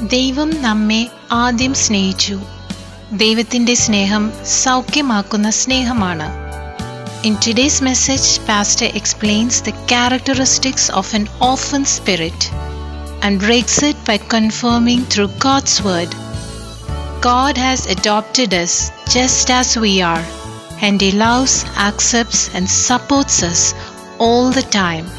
ദൈവം നമ്മെ ആദ്യം സ്നേഹിച്ചു ദൈവത്തിന്റെ സ്നേഹം സൗഖ്യമാക്കുന്ന സ്നേഹമാണ് In today's message, Pastor explains the characteristics of an orphan spirit and breaks it by confirming through God's word. God has adopted us just as we are, and He loves, accepts, and supports us all the time.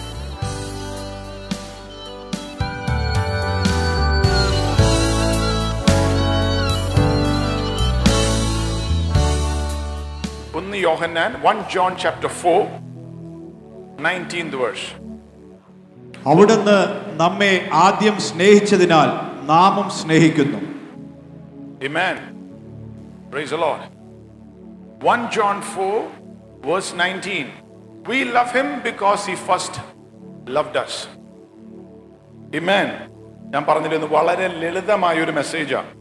ഒന്ന് യോഹന്നാൻ one John chapter four nineteenth verse അവിടുന്ന് നമ്മെ ആദ്യം സ്നേഹിച്ചതിനാൽ നാമും സ്നേഹിക്കുന്നു Amen. Praise the Lord. 1 John 4, verse 19. We love him because he first loved us. Amen. ഞാൻ പറഞ്ഞിരുന്നു വളരെ ലളിതമായ ഒരു മെസ്സേജാണ്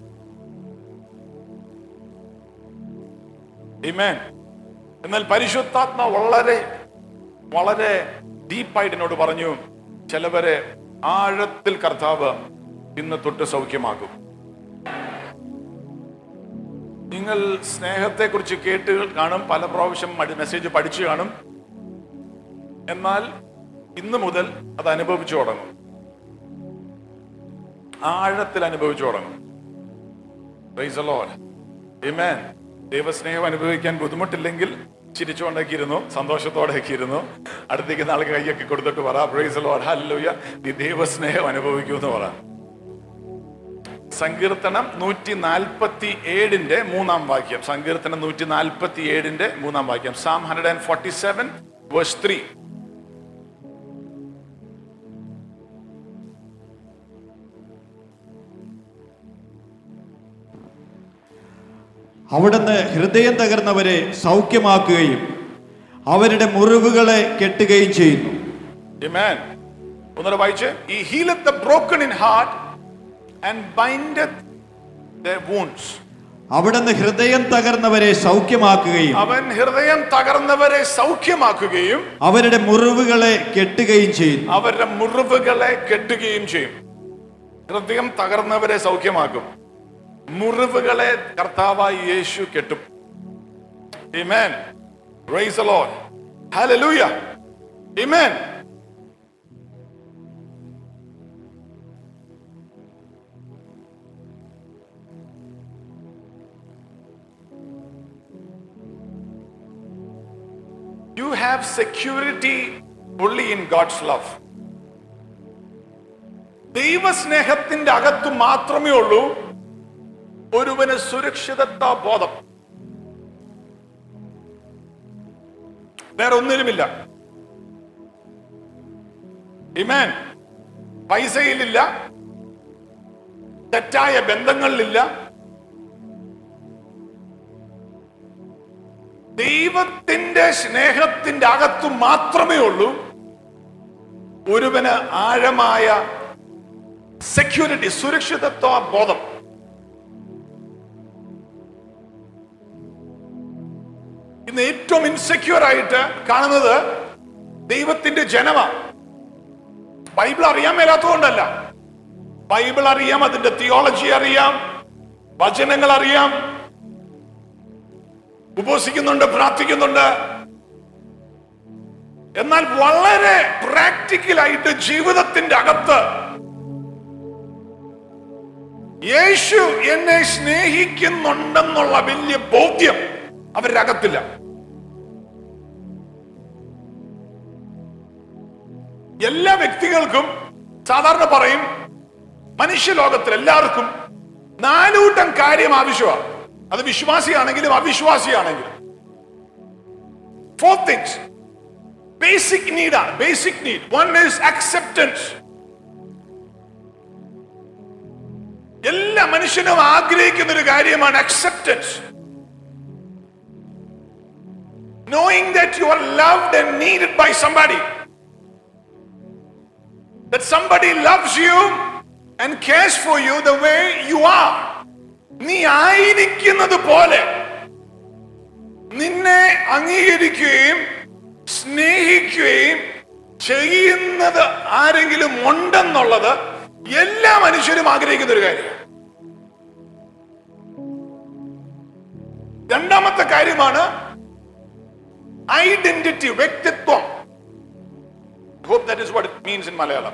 Amen. എന്നാൽ പരിശുദ്ധാത്മ വളരെ വളരെ ഡീപ്പായിട്ട് എന്നോട് പറഞ്ഞു ചിലവരെ ആഴത്തിൽ കർത്താവ് ഇന്ന് തൊട്ട് സൗഖ്യമാകും നിങ്ങൾ സ്നേഹത്തെക്കുറിച്ച് കേട്ട് കാണും പല പ്രാവശ്യം മടി- മെസ്സേജ് പഠിച്ചു കാണും എന്നാൽ ഇന്ന് മുതൽ അത് അനുഭവിച്ചു തുടങ്ങും ആഴത്തിൽ അനുഭവിച്ചു തുടങ്ങും Praise the Lord. Amen. ദൈവസ്നേഹം അനുഭവിക്കാൻ ബുദ്ധിമുട്ടില്ലെങ്കിൽ ചിരിച്ചുകൊണ്ടൊക്കെ ഇരുന്നു സന്തോഷത്തോടെയൊക്കെ ഇരുന്നു അടുത്തേക്ക് നാളെ കൈയൊക്കെ കൊടുത്തിട്ട് പറ പ്രൈസ് ലോഡ് ഹല്ലേലൂയ നീ ദൈവസ്നേഹം അനുഭവിക്കുമെന്ന് പറ സങ്കീർത്തനം നൂറ്റി നാൽപ്പത്തി ഏഴിന്റെ മൂന്നാം വാക്യം സങ്കീർത്തനം നൂറ്റി നാൽപ്പത്തി ഏഴിന്റെ മൂന്നാം വാക്യം psalm hundred and forty seven verse three അവിടുന്ന് ഹൃദയം തകർന്നവരെ സൗഖ്യമാക്കുകയും അവരുടെ മുറിവുകളെ കെട്ടുകയും ചെയ്യുന്നു Amen. ഒന്നുകൂടെ വായിച്ച് ഈ healeth the broken in heart and bindeth the wounds അവിടുന്ന് ഹൃദയം തകർന്നവരെ സൗഖ്യമാക്കുകയും അവൻ ഹൃദയം തകർന്നവരെ സൗഖ്യമാക്കുകയും അവരുടെ മുറിവുകളെ കെട്ടുകയും ചെയ്യുന്നു അവരുടെ മുറിവുകളെ കെട്ടുകയും ചെയ്യും ഹൃദയം തകർന്നവരെ സൗഖ്യമാക്കും മുറിവുകളെ കർത്താവായി യേശു കെട്ടും Amen. Praise the Lord. Hallelujah. Amen. You have security only in God's love. ദൈവസ്നേഹത്തിന്റെ അകത്ത് മാത്രമേ ഉള്ളൂ ഒരുവന് സുരക്ഷിതത്വ ബോധം വേറെ ഒന്നിലുമില്ല ഇമേൻ പൈസയിലില്ല തെറ്റായ ബന്ധങ്ങളിലില്ല ദൈവത്തിന്റെ സ്നേഹത്തിന്റെ അകത്ത് മാത്രമേ ഉള്ളൂ ഒരുവന് ആഴമായ സെക്യൂരിറ്റി സുരക്ഷിതത്വ ബോധം ഇന്ന് ഏറ്റവും ഇൻസെക്യൂർ ആയിട്ട് കാണുന്നത് ദൈവത്തിന്റെ ജനമാണ് ബൈബിൾ അറിയാൻ മേലാത്തതുകൊണ്ടല്ല ബൈബിൾ അറിയാം അതിന്റെ തിയോളജി അറിയാം വചനങ്ങൾ അറിയാം ഉപസിക്കുന്നുണ്ട് പ്രാർത്ഥിക്കുന്നുണ്ട് എന്നാൽ വളരെ പ്രാക്ടിക്കലായിട്ട് ജീവിതത്തിന്റെ അകത്ത് യേശു എന്നെ സ്നേഹിക്കുന്നുണ്ടെന്നുള്ള വലിയ ബോധ്യം അവരുടെ അകത്തില്ല എല്ലാ വ്യക്തികൾക്കും സാധാരണ പറയും മനുഷ്യലോകത്തിൽ എല്ലാവർക്കും നാലൂട്ടം കാര്യം ആവശ്യമാണ് അത് വിശ്വാസിയാണെങ്കിലും അവിശ്വാസിയാണെങ്കിലും ഫോർ തിങ്സ് ബേസിക് നീഡാണ് basic need one is acceptance എല്ലാ മനുഷ്യനും ആഗ്രഹിക്കുന്ന ഒരു കാര്യമാണ് acceptance knowing that you are loved and needed by somebody that somebody loves you and cares for you the way you are നീ ആയിരിക്കുന്നത് പോലെ നിന്നെ അംഗീകരിക്കുകയും സ്നേഹിക്കുകയും ചെയ്യുന്നത് ആരെങ്കിലും ഉണ്ടെന്നുള്ളത് എല്ലാ മനുഷ്യരും ആഗ്രഹിക്കുന്ന ഒരു കാര്യം രണ്ടാമത്തെ കാര്യമാണ് ഐഡന്റിറ്റി വ്യക്തിത്വം hope that is what it means in Malayalam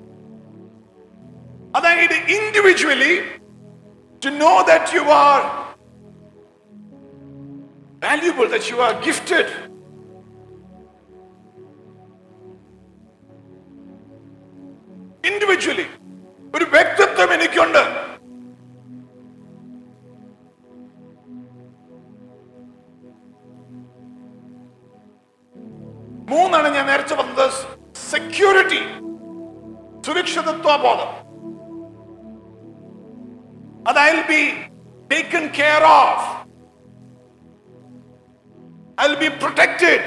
അതായത് individually to know that you are valuable that you are gifted individually ഒരു വ്യക്തിത്വം എനിക്കുണ്ട് മൂന്നാണ് ഞാൻ നേരത്തെ പറഞ്ഞത് സെക്യൂരിറ്റി സുരക്ഷിതത്വ ബോധം അത് I be taken care of I be protected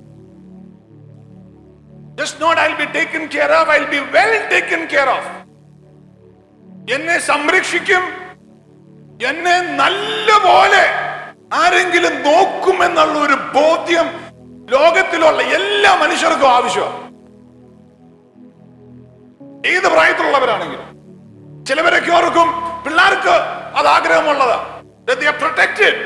just not I be taken care of I be well taken care of എന്നെ സംരക്ഷിക്കും എന്നെ നല്ലപോലെ ആരെങ്കിലും നോക്കുമെന്നുള്ള ഒരു ബോധ്യം ലോകത്തിലുള്ള എല്ലാ മനുഷ്യർക്കും ആവശ്യമാണ് ഏത് പ്രായത്തിലുള്ളവരാണെങ്കിലും ചിലവരൊക്കെ ഓർക്കും പിള്ളേർക്ക് അത് ആഗ്രഹമുള്ളതാ പ്രൊട്ടക്റ്റഡ്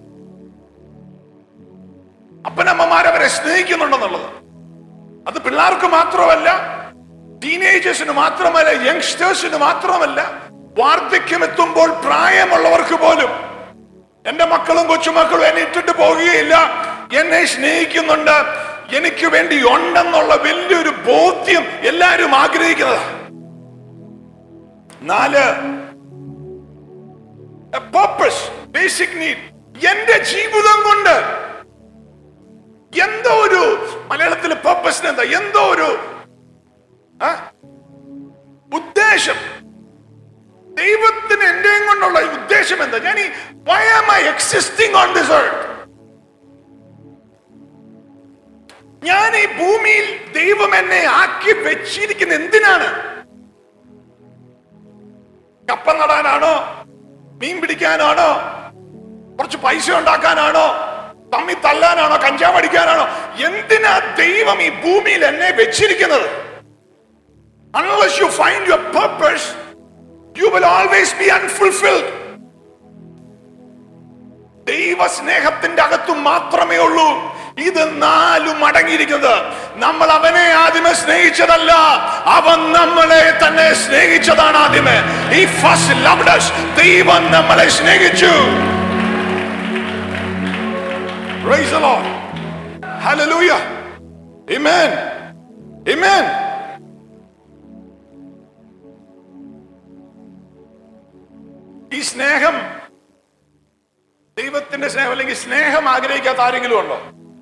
അപ്പനമ്മമാർ അവരെ സ്നേഹിക്കുന്നുണ്ടെന്നുള്ളത് അത് പിള്ളേർക്ക് മാത്രമല്ല ടീനേജേഴ്സിന് മാത്രമല്ല യങ്സ്റ്റേഴ്സിന് മാത്രമല്ല വാർദ്ധക്യം എത്തുമ്പോൾ പ്രായമുള്ളവർക്ക് പോലും എന്റെ മക്കളും കൊച്ചുമക്കളും എന്നെ ഇട്ടിട്ട് പോകുകയില്ല എന്നെ സ്നേഹിക്കുന്നുണ്ട് എനിക്ക് വേണ്ടി ഉണ്ടെന്നുള്ള വലിയൊരു ബോധ്യം എല്ലാവരും ആഗ്രഹിക്കുന്നത് നാല് പർപ്പസ് ബേസിക് നീഡ് എന്റെ ജീവിതം കൊണ്ട് എന്തോ ഒരു മലയാളത്തിൽ പർപ്പസിന് എന്താ എന്തോ ഒരു ആ? ഉദ്ദേശം ദൈവത്തിന് എന്റെയും കൊണ്ടുള്ള ഈ ഉദ്ദേശം എന്താ ഞാൻ ഈ why am I existing on this earth ഞാൻ ഈ ഭൂമിയിൽ ദൈവം എന്നെ ആക്കി വെച്ചിരിക്കുന്ന എന്തിനാണ് കപ്പ നടാനാണോ മീൻ പിടിക്കാനാണോ കുറച്ച് പൈസ ഉണ്ടാക്കാനാണോ തമ്മി തല്ലാനാണോ കഞ്ചാവ് അടിക്കാനാണോ എന്തിനാ ദൈവം ഈ ഭൂമിയിൽ എന്നെ വെച്ചിരിക്കുന്നത് unless you find your purpose you will always be unfulfilled ദൈവ സ്നേഹത്തിന്റെ അകത്തു മാത്രമേ ഉള്ളൂ ഇത് നാലും അടങ്ങിയിരിക്കുന്നത് നമ്മൾ അവനെ ആദ്യമേ സ്നേഹിച്ചതല്ല അവൻ നമ്മളെ തന്നെ സ്നേഹിച്ചതാണ് ആദ്യമേ ഈ ഫസ്റ്റ് ലവ്ഡ് us ദൈവം നമ്മളെ സ്നേഹിച്ചു Praise the Lord. Hallelujah. Amen. Amen. ഈ സ്നേഹം ദൈവത്തിന്റെ സ്നേഹം അല്ലെങ്കിൽ സ്നേഹം ആഗ്രഹിക്കാത്ത ആരെങ്കിലും ഉണ്ടോ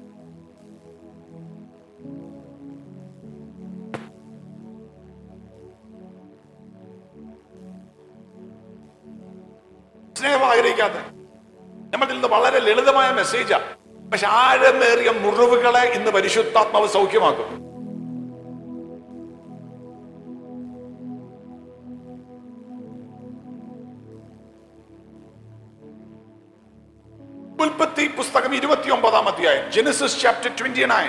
സ്നേഹം ആഗ്രഹിക്കാത്ത നമ്മൾ നിന്ന് വളരെ ലളിതമായ മെസ്സേജാ പക്ഷെ ആഴമേറിയ മുറിവുകളെ ഇന്ന് പരിശുദ്ധാത്മാവ് സൗഖ്യമാക്കും ഉൽപ്പത്തി പുസ്തകം ഇരുപത്തി ഒമ്പതാം അധ്യായം ജെനസിസ് ചാപ്റ്റർ ട്വന്റി നയൻ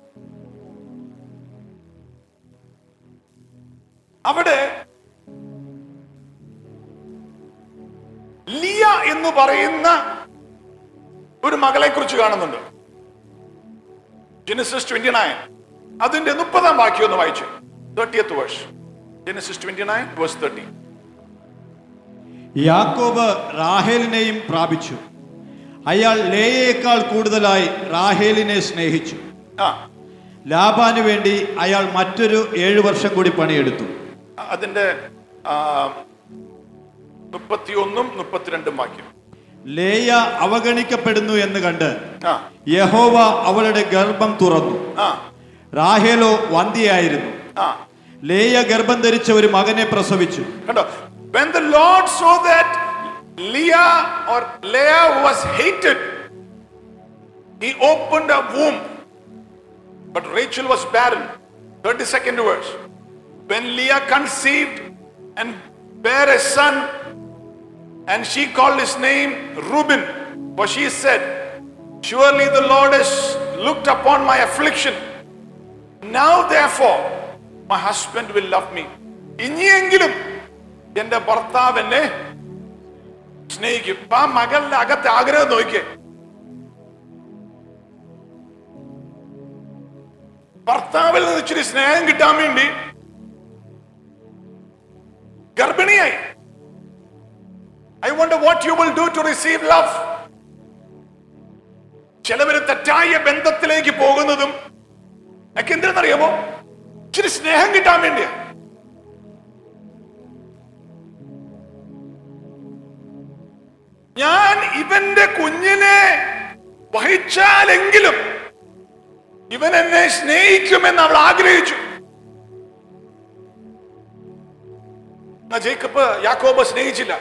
അവിടെ ലിയ എന്ന് പറയുന്ന ഒരു മകളെ കുറിച്ച് കാണുന്നുണ്ട് ജെനസിസ് ട്വന്റി നയൻ അതിന്റെ മുപ്പതാം വാക്യം ഒന്ന് വായിച്ചു thirtieth verse Genesis twenty nine verse thirty യാക്കോബ് റാഹേലിനെയും പ്രാപിച്ചു അയാൾ ലേയേക്കാൾ കൂടുതലായി റാഹേലിനെ സ്നേഹിച്ചു ആ ലാബാന് വേണ്ടി അയാൾ മറ്റൊരു ഏഴു വർഷം കൂടി പണിയെടുത്തു അതിന്റെ ആ, മുപ്പത്തിയൊന്നും മുപ്പത്തിരണ്ടും വാക്യം ലേയ അവഗണിക്കപ്പെടുന്നു എന്ന് കണ്ട് ആ യഹോവ അവളുടെ ഗർഭം തുറന്നു ആ റാഹേലോ വന്ധ്യയായിരുന്നു ആ ലേയ ഗർഭം ധരിച്ച ഒരു മകനെ പ്രസവിച്ചു കണ്ടോ when the lord saw that leah or leah was hated he opened a womb but rachel was barren 32nd verse when leah conceived and bare a son and she called his name reuben for she said surely the lord has looked upon my affliction now therefore my husband will love me ഇനിയെങ്കിലും എന്റെ ഭർത്താവ് എന്നെ സ്നേഹിക്കും ഇപ്പൊ ആ മകളുടെ അകത്തെ ആഗ്രഹം നോക്കിയേ ഭർത്താവിൽ നിന്ന് ഇച്ചിരി സ്നേഹം കിട്ടാൻ വേണ്ടി ഗർഭിണിയായി I want what you will do to receive love ചിലവര് തെറ്റായ ബന്ധത്തിലേക്ക് പോകുന്നതും ഒക്കെ എന്തിനെന്നറിയാമോ ഇച്ചിരി സ്നേഹം കിട്ടാൻ വേണ്ടിയാ ഞാൻ ഇവന്റെ കുഞ്ഞിനെ വഹിച്ചാലെങ്കിലും ഇവൻ എന്നെ സ്നേഹിക്കുമെന്ന് അവൾ ആഗ്രഹിച്ചു എന്നാ ജേക്കബ് യാക്കോബ് സ്നേഹിച്ചില്ല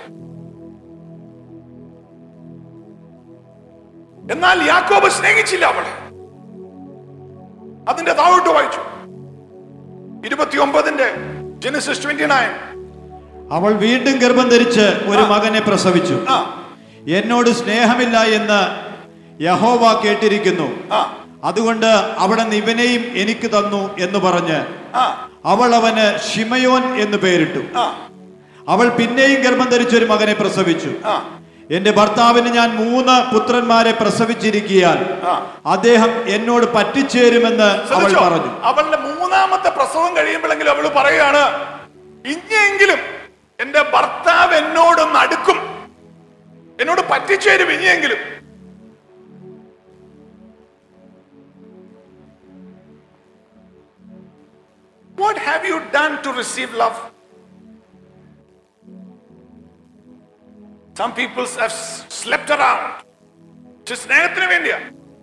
എന്നാൽ യാക്കോബ് സ്നേഹിച്ചില്ല അവളെ അതിന്റെ താഴോട്ട് വായിച്ചു ഇരുപത്തിയൊമ്പതിന്റെ ജെനസിസ് ട്വന്റി നയൻ അവൾ വീണ്ടും ഗർഭം ധരിച്ച് ഒരു ആ. മകനെ പ്രസവിച്ചു ആ എന്നോട് സ്നേഹമില്ല എന്ന് യഹോവ കേട്ടിരിക്കുന്നു ആ അതുകൊണ്ട് അവിടെ നിന്ന് ഇവനെയും എനിക്ക് തന്നു എന്ന് പറഞ്ഞ് ആ അവൾ അവന് ഷിമയോൻ എന്ന് പേരിട്ടു ആ അവൾ പിന്നെയും ഗർഭം ധരിച്ച ഒരു മകനെ പ്രസവിച്ചു ആ എന്റെ ഭർത്താവിന് ഞാൻ മൂന്ന് പുത്രന്മാരെ പ്രസവിച്ചിരിക്കിയാൽ ആ. അദ്ദേഹം എന്നോട് പറ്റിച്ചേരുമെന്ന് അവൾ ശ്രദ്ധിച്ചോ? പറഞ്ഞു അവളുടെ മൂന്നാമത്തെ പ്രസവം കഴിയുമ്പോഴെങ്കിലും അവള് പറയുകയാണ് ഇനിയെങ്കിലും എന്റെ ഭർത്താവ് എന്നോടൊന്ന് അടുക്കും എന്നോട് പറ്റിച്ചേരും ഇനിയെങ്കിലും What have you done to receive love? Some people have s- slept around. പക്ഷെ സ്നേഹത്തിന് വേണ്ടിയാ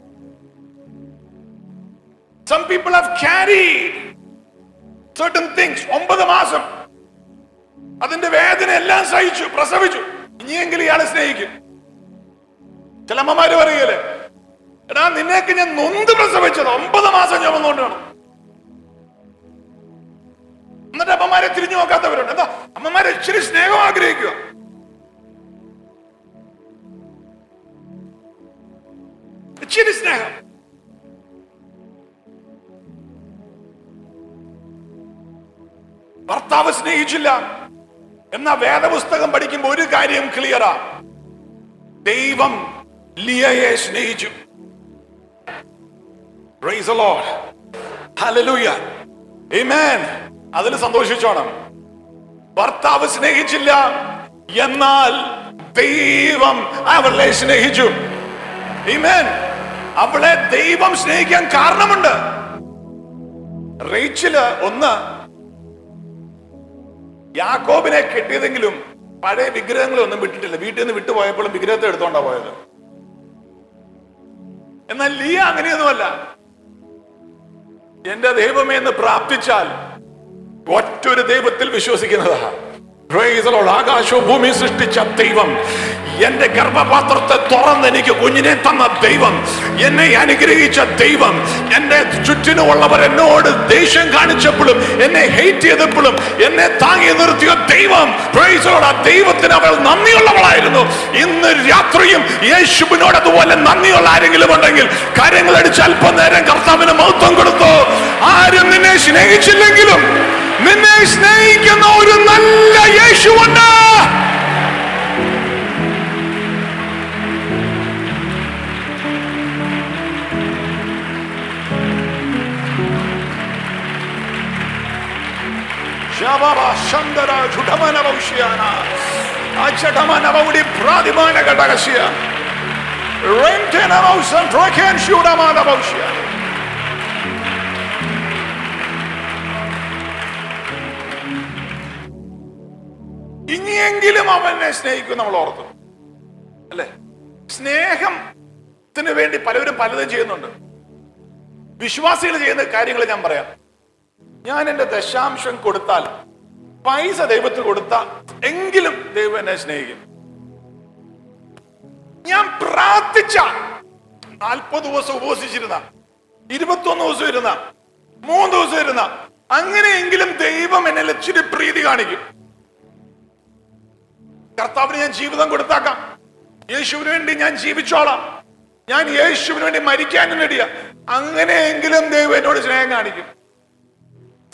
Some people have carried certain things. ഒമ്പത് മാസം അതിന്റെ വേദന എല്ലാം സഹിച്ചു പ്രസവിച്ചു ഇനിയെങ്കിലും ഇയാളെ സ്നേഹിക്കും ചില അമ്മമാര് പറയല്ലേ എടാ നിന്നെയൊക്കെ ഞാൻ നൊന്ത് പ്രസവിച്ചത് ഒമ്പത് മാസം ചുമന്നുകൊണ്ടാണ് എന്നിട്ട് അമ്മമാരെ തിരിഞ്ഞു നോക്കാത്തവരുണ്ട് എന്താ അമ്മമാരെ ഇച്ചിരി സ്നേഹം ആഗ്രഹിക്കുക ഇച്ചിരി സ്നേഹം ഭർത്താവ് സ്നേഹിച്ചില്ല എന്ന വേദപുസ്തകം പഠിക്കുമ്പോൾ ഒരു കാര്യം ക്ലിയറാ ദൈവം ലിയയെ സ്നേഹിച്ചു Praise the Lord. Hallelujah. Amen. അതിൽ സന്തോഷിച്ചോണം ഭർത്താവ് സ്നേഹിച്ചില്ല എന്നാൽ ദൈവം അവളെ സ്നേഹിച്ചു Amen. അവളെ ദൈവം സ്നേഹിക്കാൻ കാരണമുണ്ട് റേച്ചില് ഒന്ന് യാക്കോബിനെ കെട്ടിയതെങ്കിലും പഴയ വിഗ്രഹങ്ങളൊന്നും വിട്ടിട്ടില്ല വീട്ടിൽ നിന്ന് വിട്ടുപോയപ്പോഴും വിഗ്രഹത്തെ എടുത്തോണ്ടാ പോയത് എന്നാൽ ലിയ അങ്ങനെയൊന്നുമല്ല എന്റെ ദൈവമേ എന്ന് പ്രാർത്ഥിച്ചാൽ ഒറ്റൊരു ദൈവത്തിൽ വിശ്വസിക്കുന്നതാ Praise the Lord. ആകാശവും ഭൂമി സൃഷ്ടിച്ച ദൈവം എന്റെ ഗർഭപാത്രത്തെ തുറന്ന് എനിക്ക് കുഞ്ഞിനെ തന്ന ദൈവം എന്നെ അനുഗ്രഹിച്ച ദൈവം എന്റെ ചുറ്റിനുമുള്ളവർ എന്നോട് ദേഷ്യം കാണിച്ചപ്പോഴും എന്നെ ഹെയ്റ്റ് ചെയ്തപ്പോഴും എന്നെ താങ്ങി നിർത്തിയ ദൈവം Praise the Lord. ആ ദൈവത്തിന് അവൾ നന്ദിയുള്ളവളായിരുന്നു ഇന്ന് രാത്രിയും യേശുവിനോട് അതുപോലെ നന്ദിയുള്ള ആരെങ്കിലും ഉണ്ടെങ്കിൽ കാര്യങ്ങൾ അടിച്ച് അല്പനേരം കർത്താവിന് മഹത്വം കൊടുത്തു ആരും നിന്നെ സ്നേഹിച്ചില്ലെങ്കിലും നിന്നെ സ്നേഹിക്കുന്ന ഒരു നല്ല യേശുവുണ്ട് ശബബ ശന്തര ചുടമന ഭവിഷ്യാന അച്ചടമന ഭൗടി പ്രാതിമാന ഘടകസ്യ റെന്റന ഭൗസം ട്രോക്കേൻ ശൂടമാന ഭവിഷ്യാന ഇനിയെങ്കിലും അവനെ സ്നേഹിക്കും നമ്മൾ ഓർത്തു അല്ലെ സ്നേഹത്തിന് വേണ്ടി പലരും പലതും ചെയ്യുന്നുണ്ട് വിശ്വാസികൾ ചെയ്യുന്ന കാര്യങ്ങൾ ഞാൻ പറയാം ഞാൻ എന്റെ ദശാംശം കൊടുത്താൽ പൈസ ദൈവത്തിന് കൊടുത്ത എങ്കിലും ദൈവം എന്നെ സ്നേഹിക്കും ഞാൻ പ്രാർത്ഥിച്ച നാൽപ്പത് ദിവസം ഉപവസിച്ചിരുന്ന ഇരുപത്തൊന്ന് ദിവസം ഇരുന്ന മൂന്ന് ദിവസം ഇരുന്ന അങ്ങനെയെങ്കിലും ദൈവം എന്നെ ഇച്ചിരി പ്രീതി കാണിക്കും കർത്താവിന് ഞാൻ ജീവിതം കൊടുത്താക്കാം യേശുവിന് വേണ്ടി ഞാൻ ജീവിച്ചോളാം ഞാൻ യേശുവിന് വേണ്ടി മരിക്കാനും റെഡിയ അങ്ങനെയെങ്കിലും ദൈവം എന്നോട് സ്നേഹം കാണിക്കും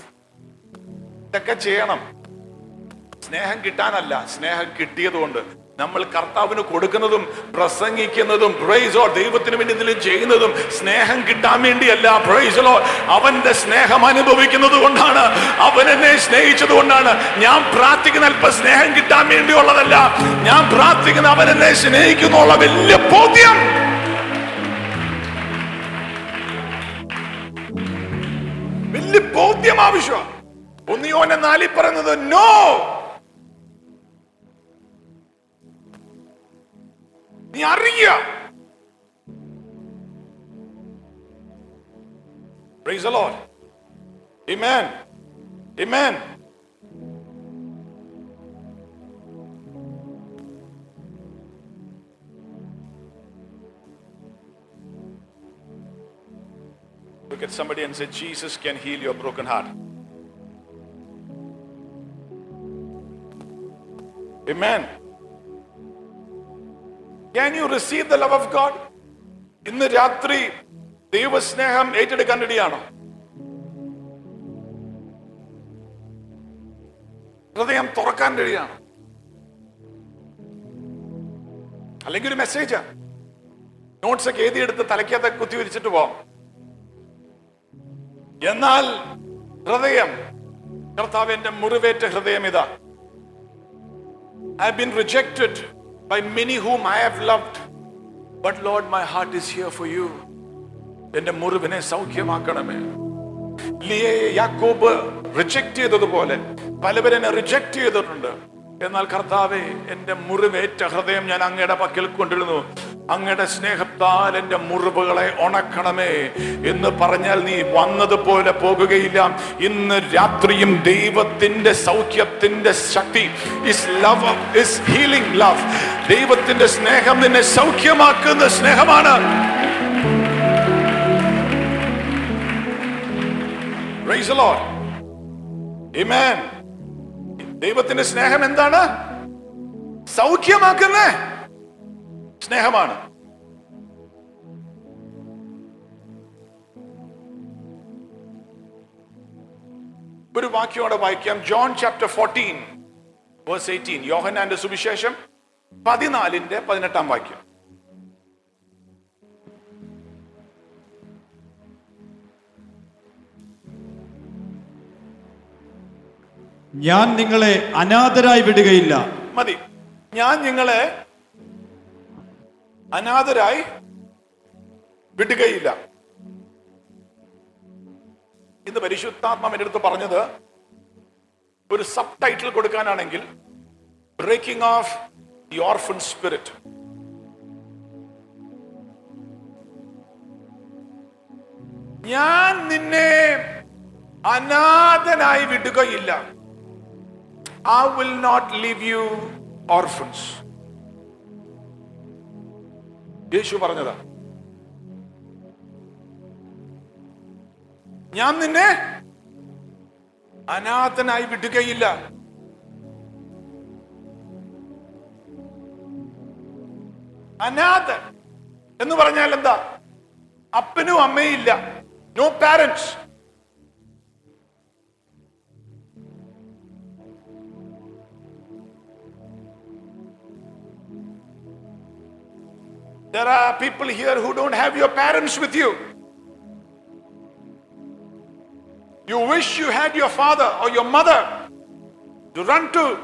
ഇതൊക്കെ ചെയ്യണം സ്നേഹം കിട്ടാനല്ല സ്നേഹം കിട്ടിയതുകൊണ്ട് നമ്മൾ കർത്താവിന് കൊടുക്കുന്നതും പ്രസംഗിക്കുന്നതും പ്രൈസോ ദൈവത്തിന് വേണ്ടി എന്തെങ്കിലും ചെയ്യുന്നതും സ്നേഹം കിട്ടാൻ വേണ്ടിയല്ല പ്രൈസലോ അവന്റെ സ്നേഹം അനുഭവിക്കുന്നത് കൊണ്ടാണ് അവൻ എന്നെ സ്നേഹിച്ചത് കൊണ്ടാണ് ഞാൻ പ്രാർത്ഥിക്കുന്ന അല്പ സ്നേഹം കിട്ടാൻ വേണ്ടിയുള്ളതല്ല ഞാൻ പ്രാർത്ഥിക്കുന്ന അവൻ എന്നെ സ്നേഹിക്കുന്നുള്ള വലിയ ബോധ്യം വലിയ ബോധ്യം ആവശ്യമാണ് ഒന്നിയോനെ നാലി പറയുന്നത് നോ നീ അറിയ Praise the Lord. Amen. Amen. Look at somebody and say, Jesus can heal your broken heart. Amen. Can you receive the love of God? ഇന്ന് രാത്രി ദൈവസ്നേഹം ഏറ്റെടുക്കാൻ റെഡിയാണോ ഹൃദയം തുറക്കാൻ റെഡിയാണോ അല്ലെങ്കിൽ ഒരു മെസ്സേജ് നോട്ട്സ് ഒക്കെ എഴുതിയെടുത്ത് തലയ്ക്കകത്ത് കുത്തി വിരിച്ചിട്ട് പോവാം എന്നാൽ ഹൃദയം കർത്താവ് എന്റെ മുറിവേറ്റ ഹൃദയം ഇതാ I have been rejected by many whom I have loved. But Lord, my heart is here for you. എന്റെ മുറിവിനെ സൗഖ്യമാക്കണമേ ലിയെ യാക്കോബ് റിജക്ട് ചെയ്തതുപോലെ പലവരെന്നെ റിജക്ട് ചെയ്തിട്ടുണ്ട് എന്നാൽ കർത്താവെ എന്റെ മുറിവേറ്റ ഹൃദയം ഞാൻ അങ്ങയുടെ പക്കൽ കൊണ്ടിരുന്നു അങ്ങയുടെ സ്നേഹത്താൽ എന്റെ മുറിവുകളെ ഉണക്കണമേ എന്ന് പറഞ്ഞാൽ നീ വന്നതുപോലെ പോകുകയില്ല ഇന്ന് രാത്രിയും ദൈവത്തിന്റെ സൗഖ്യത്തിന്റെ ശക്തി is love is healing love ദൈവത്തിന്റെ സ്നേഹം നിന്നെ സൗഖ്യമാക്കുന്ന സ്നേഹമാണ് Praise the Lord. Amen. ദൈവത്തിന്റെ സ്നേഹം എന്താണ് സൗഖ്യമാക്കുന്ന സ്നേഹമാണ് ഒരു വാക്യോടെ വായിക്കാം John chapter fourteen verse eighteen യോഹനാന്റെ സുവിശേഷം പതിനാലിന്റെ പതിനെട്ടാം വാക്യം ഞാൻ നിങ്ങളെ അനാഥരായി വിടുകയില്ല മതി ഞാൻ നിങ്ങളെ അനാഥരായി വിടുകയില്ല ഇന്ന് പരിശുദ്ധാത്മാവ് എൻ്റെ അടുത്ത് പറഞ്ഞത് ഒരു സബ് ടൈറ്റിൽ കൊടുക്കാനാണെങ്കിൽ breaking of the orphan spirit ഞാൻ നിന്നെ അനാഥനായി വിടുകയില്ല I will not leave you orphans. യേശു പറഞ്ഞതാ ഞാൻ നിന്നെ അനാഥനായി വിടുകയില്ല അനാഥൻ എന്ന് പറഞ്ഞാൽ എന്താ അപ്പനും അമ്മയും ഇല്ല no parents There are people here who don't have your parents with you. You wish you had your father or your mother to run to.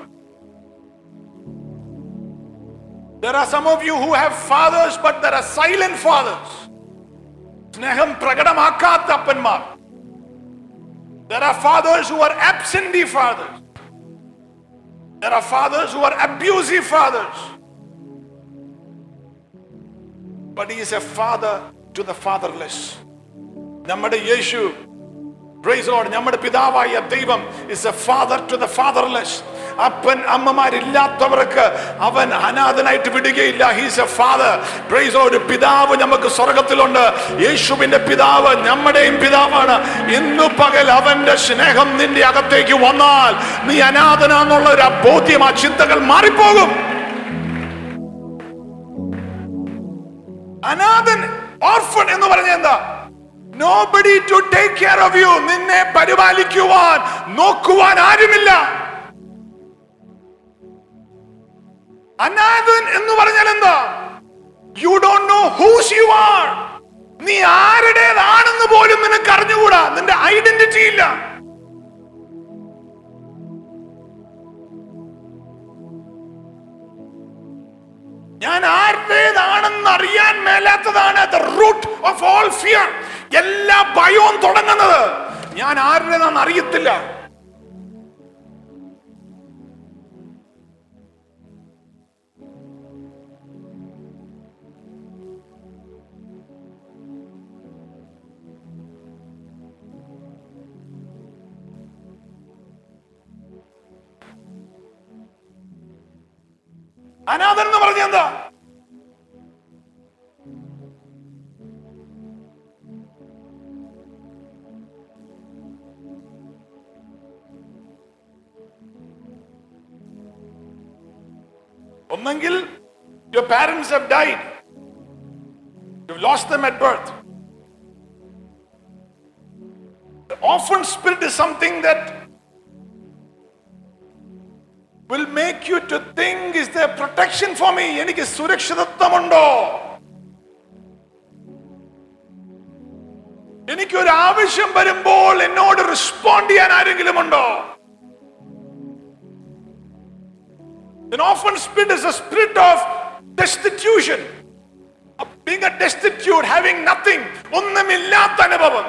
There are some of you who have fathers, but there are silent fathers. സ്നേഹം പ്രകടമാക്കാത്ത അപ്പന്മാർ There are fathers who are absentee fathers. There are fathers who are abusive fathers. but he is a father to the fatherless. നമ്മുടെ യേശു Praise the Lord. നമ്മുടെ പിതാവായ ദൈവം is a father to the fatherless. അപ്പൻ അമ്മമാരില്ലാത്തവർക്ക് അവൻ അനാഥനായിട്ട് വിടുകയില്ല he's A father price ഒരു പിതാവ് നമുക്ക് സ്വർഗത്തിലുണ്ട് യേശുവിന്റെ പിതാവ് നമ്മുടെയും പിതാവാണ് ഇന്നു പകൽ അവന്റെ സ്നേഹം നിന്റെ അകത്തേക്ക് വന്നാൽ നീ അനാഥനാന്നുള്ള ഒരു ബോധ്യം ആ ചിന്തകൾ മാറിപ്പോകും അനാഥൻ ഓർഫൺ എന്ന് പറഞ്ഞ എന്താ nobody to take care of you നിന്നെ പരിപാലിക്കുവാൻ നോക്കുവാൻ ആരുമില്ല അനാഥൻ എന്ന് പറഞ്ഞാൽ എന്താ you don't know whose you are നീ ആരുടേതാണെന്ന് പോലും നിനക്ക് അറിഞ്ഞുകൂടാ നിന്റെ ഐഡന്റിറ്റി ഇല്ല ഞാൻ ആരുടേതാണെന്ന് അറിയാൻ മേലാത്തതാണ് the root of all fear എല്ലാ ഭയവും തുടങ്ങുന്നത് ഞാൻ ആരുടേതാണെന്ന് അറിയത്തില്ല അനാഥൻ എന്ന് പറഞ്ഞ എന്താ ഒന്നെങ്കിൽ your parents have died you lost them at birth orphan spirit is something that will make you to think is there protection for me എനിക്ക് സുരക്ഷിതത്വമുണ്ടോ എനിക്കൊരു ആവശ്യം വരുമ്പോൾ എന്നോട് റെസ്പോണ്ട് ചെയ്യാൻ ആരെങ്കിലും ഉണ്ടോ An orphan spirit is a spirit of destitution. Of being a destitute, having nothing. ഒന്നുമില്ലാത്ത അനുഭവം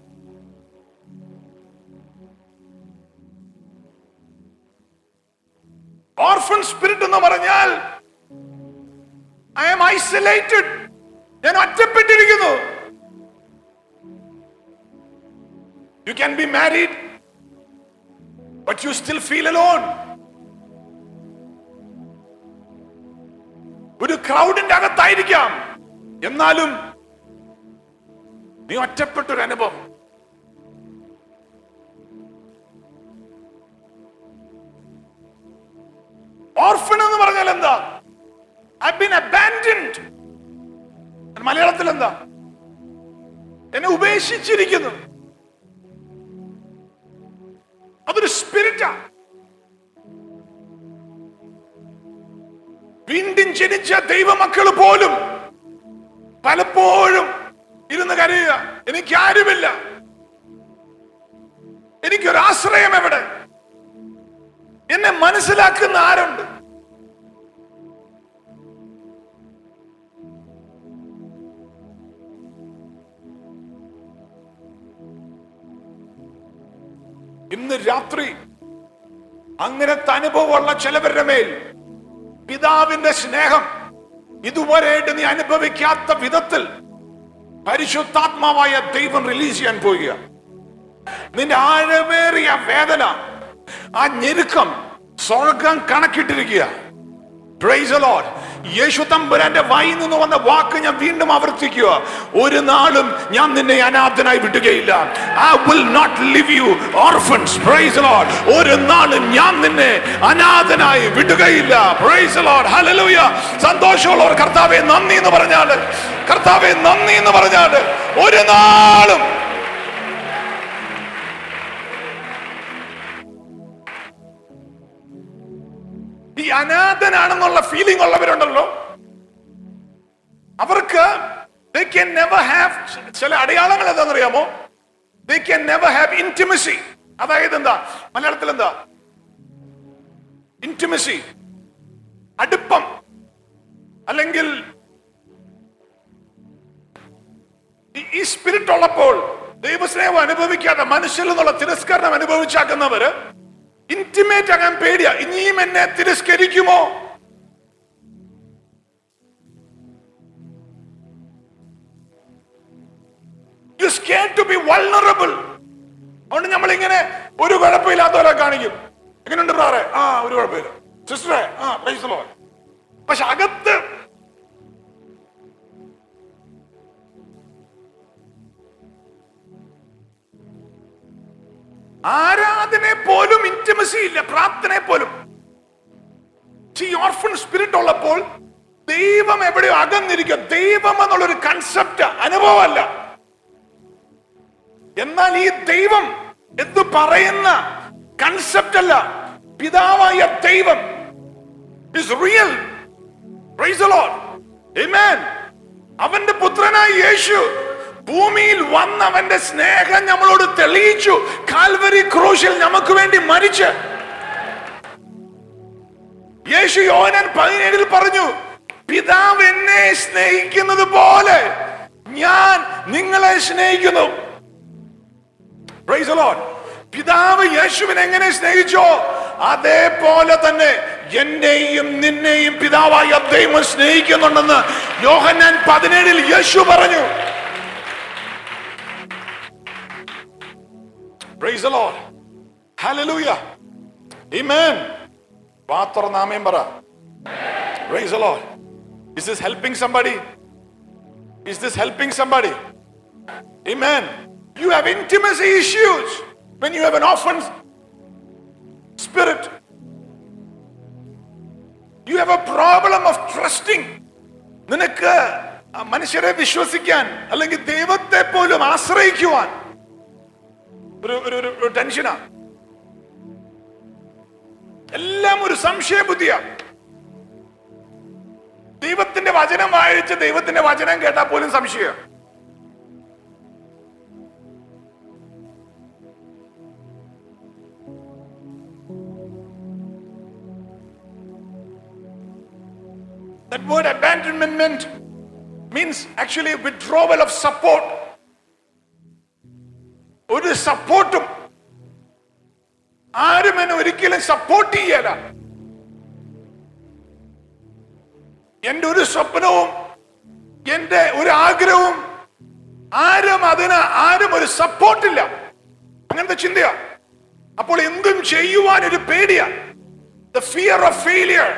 ഓർഫൺ സ്പിരിറ്റ് എന്ന് പറഞ്ഞാൽ ഐ ആം ഐസൊലേറ്റഡ് ഞാൻ ഒറ്റപ്പെട്ടിരിക്കുന്നു you can be married but you still feel alone ഒരു ക്രൗഡിന്റെ അകത്തായിരിക്കാം എന്നാലും നീ ഒറ്റപ്പെട്ടൊരു അനുഭവം ഓർഫൺ എന്ന് പറഞ്ഞാൽ എന്താ ഐ ബീൻ അബാൻഡൻഡ് മലയാളത്തിൽ എന്താ എന്നെ ഉപേക്ഷിച്ചിരിക്കുന്നു അതൊരു സ്പിരിറ്റാ വീണ്ടും ജനിച്ച ദൈവമക്കൾ പോലും പലപ്പോഴും ഇരുന്ന് കരയുക എനിക്ക് ആരുമില്ല എനിക്കൊരു ആശ്രയം എവിടെ എന്നെ മനസ്സിലാക്കുന്ന ആരുണ്ട് ഇന്ന് രാത്രി അങ്ങനത്തെ അനുഭവമുള്ള ചിലവരുടെ മേൽ പിതാവിന്റെ സ്നേഹം ഇതുവരെയായിട്ട് നീ അനുഭവിക്കാത്ത വിധത്തിൽ പരിശുദ്ധാത്മാവായ ദൈവം റിലീസ് ചെയ്യാൻ പോവുക നിന്റെ ആഴമേറിയ വേദന ആ ഞെരുക്കം സ്വർഗം കണക്കിട്ടിരിക്കുക Praise the Lord. യേശു തമ്പുരാന്റെ വായിൽ നിന്ന് വന്ന വാക്ക് ഞാൻ വീണ്ടും ആവർത്തിക്കുക ഒരു നാളും ഞാൻ നിന്നെ അനാഥനായി വിടുകയില്ല I will not leave you orphans praise Lord ഒരു നാളും ഞാൻ നിന്നെ അനാഥനായി വിടുകയില്ല പ്രൈസ് ലോഡ് ഹല്ലേലൂയ സന്തോഷമുള്ളവർ കർത്താവെ നന്ദി എന്ന് പറഞ്ഞാല് കർത്താവെ നന്ദി എന്ന് പറഞ്ഞാല് ഒരു നാളും ഈ അനാഥനാണെന്നുള്ള ഫീലിംഗ് ഉള്ളവരുണ്ടല്ലോ അവർക്ക് they can never have ചില അടയാളങ്ങൾ എന്താണെന്നറിയാമോ they can never have intimacy അതായത് എന്താ മലയാളത്തിൽ എന്താ ഇന്റിമസി അടുപ്പം അല്ലെങ്കിൽ ഈ- ഈ സ്പിരിറ്റ് ഉള്ളപ്പോൾ ദൈവസ്നേഹം അനുഭവിക്കാതെ മനുഷ്യരിൽ നിന്നുള്ള തിരസ്കരണം അനുഭവിച്ചാക്കുന്നവര് ഇന്റിമേറ്റ് ആകാൻ പേടിയാ ഇനിയും എന്നെ തിരസ്കരിക്കുമോ you scared to be vulnerable അതുകൊണ്ട് നമ്മൾ ഇങ്ങനെ ഒരു കുഴപ്പമില്ലാത്തവരെ കാണിക്കും എങ്ങനെയുണ്ട് ബ്രാറെ ആ ഒരു കുഴപ്പമില്ല സിസ്റ്ററെ ആ പ്രൈസ് ലോർഡ് പക്ഷെ അകത്ത് ആരാധനെ പോലും ഇന്റിമസി ഇല്ല പ്രാർത്ഥനയെ പോലും ഈ ഓർഫൺ സ്പിരിറ്റ് ഉള്ളപ്പോൾ ദൈവം എവിടെയോ അകന്നിരിക്കുക ദൈവം എന്നുള്ളൊരു കൺസെപ്റ്റ് അനുഭവമല്ല എന്നാൽ ഈ ദൈവം എന്ന് പറയുന്ന കൺസെപ്റ്റ് അല്ല പിതാവായ ദൈവം is real Praise the Lord. Amen. അവന്റെ പുത്രനായ യേശു ഭൂമിയിൽ വന്ന് അവന്റെ സ്നേഹം നമ്മളോട് തെളിയിച്ചു കാൽവരി ക്രൂശിൽ നമുക്ക് വേണ്ടി മരിച്ച് യേശു യോഹനാൻ പതിനേഴിൽ പറഞ്ഞു പിതാവ് എന്നെ സ്നേഹിക്കുന്നത് പോലെ ഞാൻ നിങ്ങളെ സ്നേഹിക്കുന്നു Praise the Lord. പിതാവ് യേശുവിനെ എങ്ങനെ സ്നേഹിച്ചോ അതേപോലെ തന്നെ എന്നെയും നിന്നെയും പിതാവായ ദൈവം സ്നേഹിക്കുന്നുണ്ടെന്ന് യോഹന്നാൻ പതിനേഴിൽ യേശു പറഞ്ഞു Praise the Lord. Hallelujah. Amen. പാത്ര നാമയം പറ Praise the Lord. Is this helping somebody? Is this helping somebody? Amen. You have intimacy issues when you have an orphan spirit. You have a problem of trusting. നിനക്ക് ആ മനുഷ്യരെ വിശ്വസിക്കാൻ അല്ലെങ്കിൽ ദൈവത്തെ പോലും ആശ്രയിക്കുവാൻ ഒരു ഒരു ഒരു- ഒരു ടെൻഷനാ എല്ലാം ഒരു സംശയ ബുദ്ധിയാ ദൈവത്തിന്റെ വചനം വായിച്ച് ദൈവത്തിന്റെ വചനം കേട്ടാൽ പോലും സംശയം That word abandonment meant means actually withdrawal of support. ഒരു സപ്പോർട്ടും ആരും എന്നെ ഒരിക്കലും സപ്പോർട്ട് ചെയ്യല എന്റെ ഒരു സ്വപ്നവും എന്റെ ഒരു ആഗ്രഹവും ആരും അതിന് ആരും ഒരു സപ്പോർട്ടില്ല അങ്ങനത്തെ ചിന്തയാ അപ്പോൾ എന്തും ചെയ്യുവാൻ ഒരു പേടിയാ the fear of failure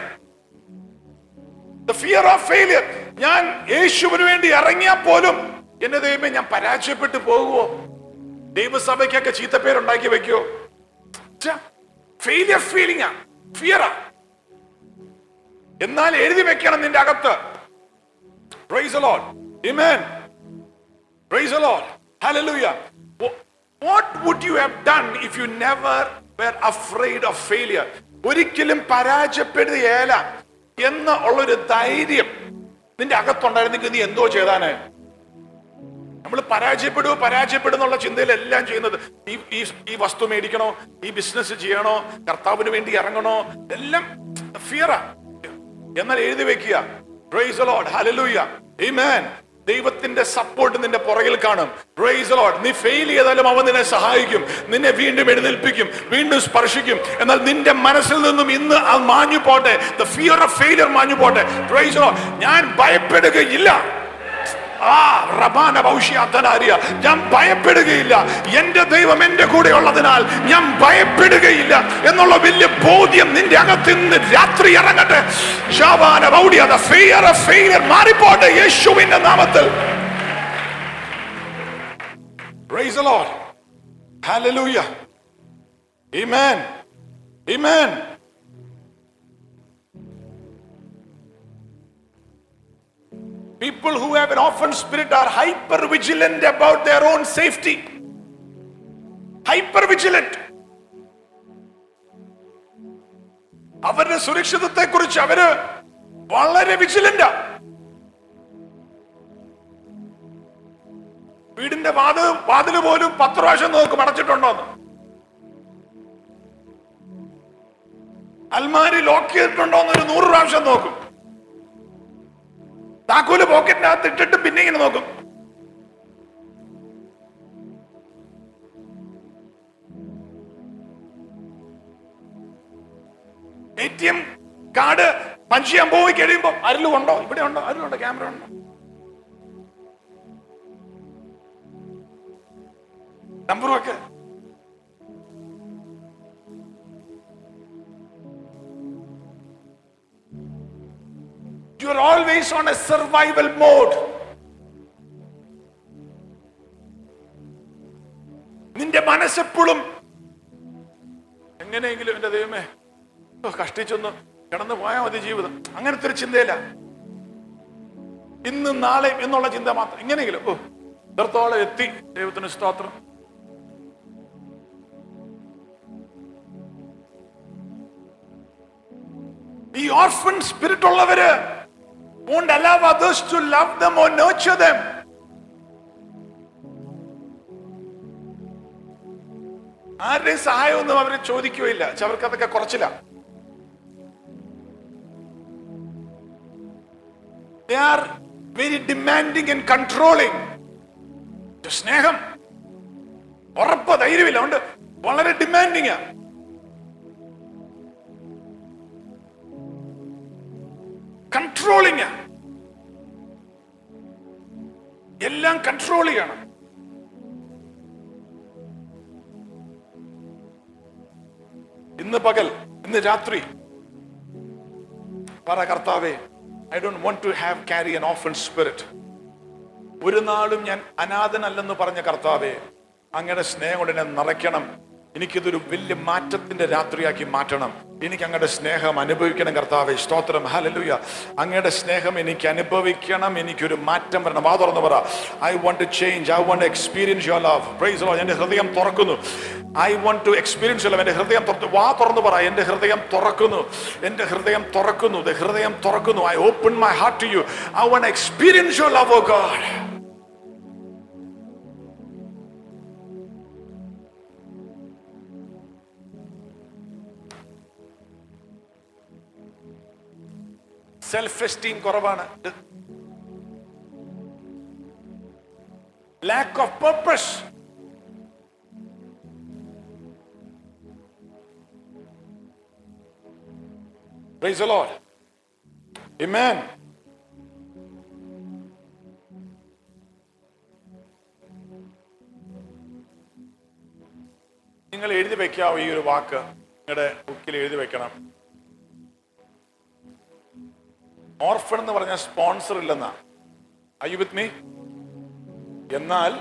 the fear of failure ഞാൻ യേശുവിന് വേണ്ടി ഇറങ്ങിയാൽ പോലും എന്റെ ദൈവമേ ഞാൻ പരാജയപ്പെട്ടു പോകുമോ ദൈവസഭയ്ക്കൊക്കെ ചീത്തപ്പേരുണ്ടാക്കി വെക്കോ ഫെയിലിയർ ഫീലിംഗ് ഫിയറാ എന്നാൽ എഴുതി വെക്കണം നിന്റെ അകത്ത് Praise the Lord. Amen. Praise the Lord. Hallelujah. Wh- What would you have done if you never were afraid of failure? ഒരിക്കലും പരാജയപ്പെടുകയല്ല എന്ന് ഉള്ളൊരു ധൈര്യം നിന്റെ അകത്തുണ്ടായിരുന്നെങ്കിൽ നീ എന്തോ ചെയ്താന് നമ്മൾ പരാജയപ്പെടുവോ പരാജയപ്പെടുന്നുള്ള ചിന്തയിലെല്ലാം ചെയ്യുന്നത് ഈ ഈ ഈ വസ്തു മേടിക്കണോ ഈ ബിസിനസ് ചെയ്യണോ കർത്താവിന് വേണ്ടി ഇറങ്ങണോ എല്ലാം ഫിയറാ എന്നാൽ എഴുതി വെക്കുക praise the Lord hallelujah amen ദൈവത്തിന്റെ സപ്പോർട്ട് നിന്റെ പുറകിൽ കാണും പ്രൈസ് the Lord നീ ഫെയിൽ ചെയ്താലും അവൻ നിന്നെ സഹായിക്കും നിന്നെ വീണ്ടും എഴുന്നേൽപ്പിക്കും വീണ്ടും സ്പർശിക്കും എന്നാൽ നിന്റെ മനസ്സിൽ നിന്നും ഇന്ന് അത് മാഞ്ഞു പോട്ടെ ദ ഫിയർ ഓഫ് ഫെയിലിയർ മാഞ്ഞു പോട്ടെ പ്രൈസ് the Lord ഞാൻ ഭയപ്പെടുകയില്ല ആ റബാന ഭൗഷ്യാത്തനാരിയ ഞാൻ ഭയപ്പെടുകയില്ല എന്റെ ദൈവം എന്റെ കൂടെ ഉള്ളതിനാൽ ഞാൻ ഭയപ്പെടുകയില്ല എന്നുള്ള വലിയ ബോധ്യം നിന്റെ അകത്ത് ഇന്ന് രാത്രി ഇറങ്ങട്ടെ ശാബാന ഭൗഡിയ ഫെയർ ഫെയിലിയർ മാറിപ്പോട്ടെ യേശുവിന്റെ നാമത്തിൽ Praise the Lord. Hallelujah. Amen. Amen. People who have an orphan spirit are hyper vigilant about their own safety. Hyper vigilant. അവരുടെ സുരക്ഷിതത്തെ കുറിച്ച് അവര് വളരെ വിജിലന്റാ വീടിന്റെ വാത് വാതില് പോലും പത്ത് പ്രാവശ്യം നോക്കും അടച്ചിട്ടുണ്ടോന്ന് അൽമാരി ലോക്ക് ചെയ്തിട്ടുണ്ടോ എന്നൊരു നൂറ് പ്രാവശ്യം നോക്കും താക്കോല് പോക്കറ്റിനകത്ത് ഇട്ടിട്ട് പിന്നെ ഇങ്ങനെ നോക്കും A T M card punch ചെയ്യാൻ പോയി കഴിയുമ്പോ അരലും ഉണ്ടോ ഇവിടെ ഉണ്ടോ അരലും ഉണ്ടോ ക്യാമറ ഉണ്ടോ നമ്പറും ഒക്കെ You are always on a survival mode. നിന്റെ മനസ്സെപ്പോഴും എങ്ങനെയെങ്കിലും എന്റെ ദൈവമേ ഓ, കഷ്ടിച്ചൊന്ന് കിടന്നു പോയാൽ മതി ജീവിതം അങ്ങനത്തെ ഒരു ചിന്തയില്ല ഇന്നും നാളെയും എന്നുള്ള ചിന്ത മാത്രം എങ്ങനെയെങ്കിലും ഓ ഇത്രത്തോളം എത്തി ദൈവത്തിന് സ്തോത്രം ഈ ഓർഫൻ സ്പിരിറ്റ് ഉള്ളവര് won't allow others to love them or nurture them. ആരുടെയും സഹായമൊന്നും അവർ ചോദിക്കുകയില്ല പക്ഷെ അവർക്ക് അതൊക്കെ കുറച്ചില്ല They are very demanding and controlling. സ്നേഹം ഉറപ്പ് ധൈര്യമില്ല അതുകൊണ്ട് വളരെ ഡിമാൻഡിങ് കൺട്രോളിങ് എല്ലാം കൺട്രോൾ ചെയ്യണം ഇന്ന് പകൽ ഇന്ന് രാത്രി പറ കർത്താവേ I don't want to have carry an orphan spirit ഒരു നാളും ഞാൻ അനാഥനല്ലെന്ന് പറഞ്ഞ കർത്താവേ അങ്ങയുടെ സ്നേഹം കൊണ്ട് എന്നെ നിറയ്ക്കണം എനിക്കിതൊരു വലിയ മാറ്റത്തിന്റെ രാത്രിയാക്കി മാറ്റണം എനിക്ക് അങ്ങയുടെ സ്നേഹം അനുഭവിക്കണം കർത്താവേ സ്തോത്രം ഹലലുയ അങ്ങയുടെ സ്നേഹം എനിക്ക് അനുഭവിക്കണം എനിക്കൊരു മാറ്റം വരണം വാ തുറന്ന് പറ I want to change I want experience your love praise Lord എന്റെ ഹൃദയം തുറക്കുന്നു I want to experience love എന്റെ ഹൃദയം തുറന്നു വാ തുറന്ന് പറ എന്റെ ഹൃദയം തുറക്കുന്നു എന്റെ ഹൃദയം തുറക്കുന്നു ദേ ഹൃദയം തുറക്കുന്നു I open my heart to you I want experience your love oh God self esteem കുറവാണ് lack of purpose Praise the Lord. Amen. നിങ്ങൾ എഴുതി വെക്കാവോ ഈ ഒരു വാക്ക് നിങ്ങളുടെ ബുക്കിൽ എഴുതി വെക്കണം ഓർഫൺ എന്ന് പറഞ്ഞ സ്പോൺസർ ഇല്ലെന്നാ അയ്യു വിത്ത് മീ എന്നാൽ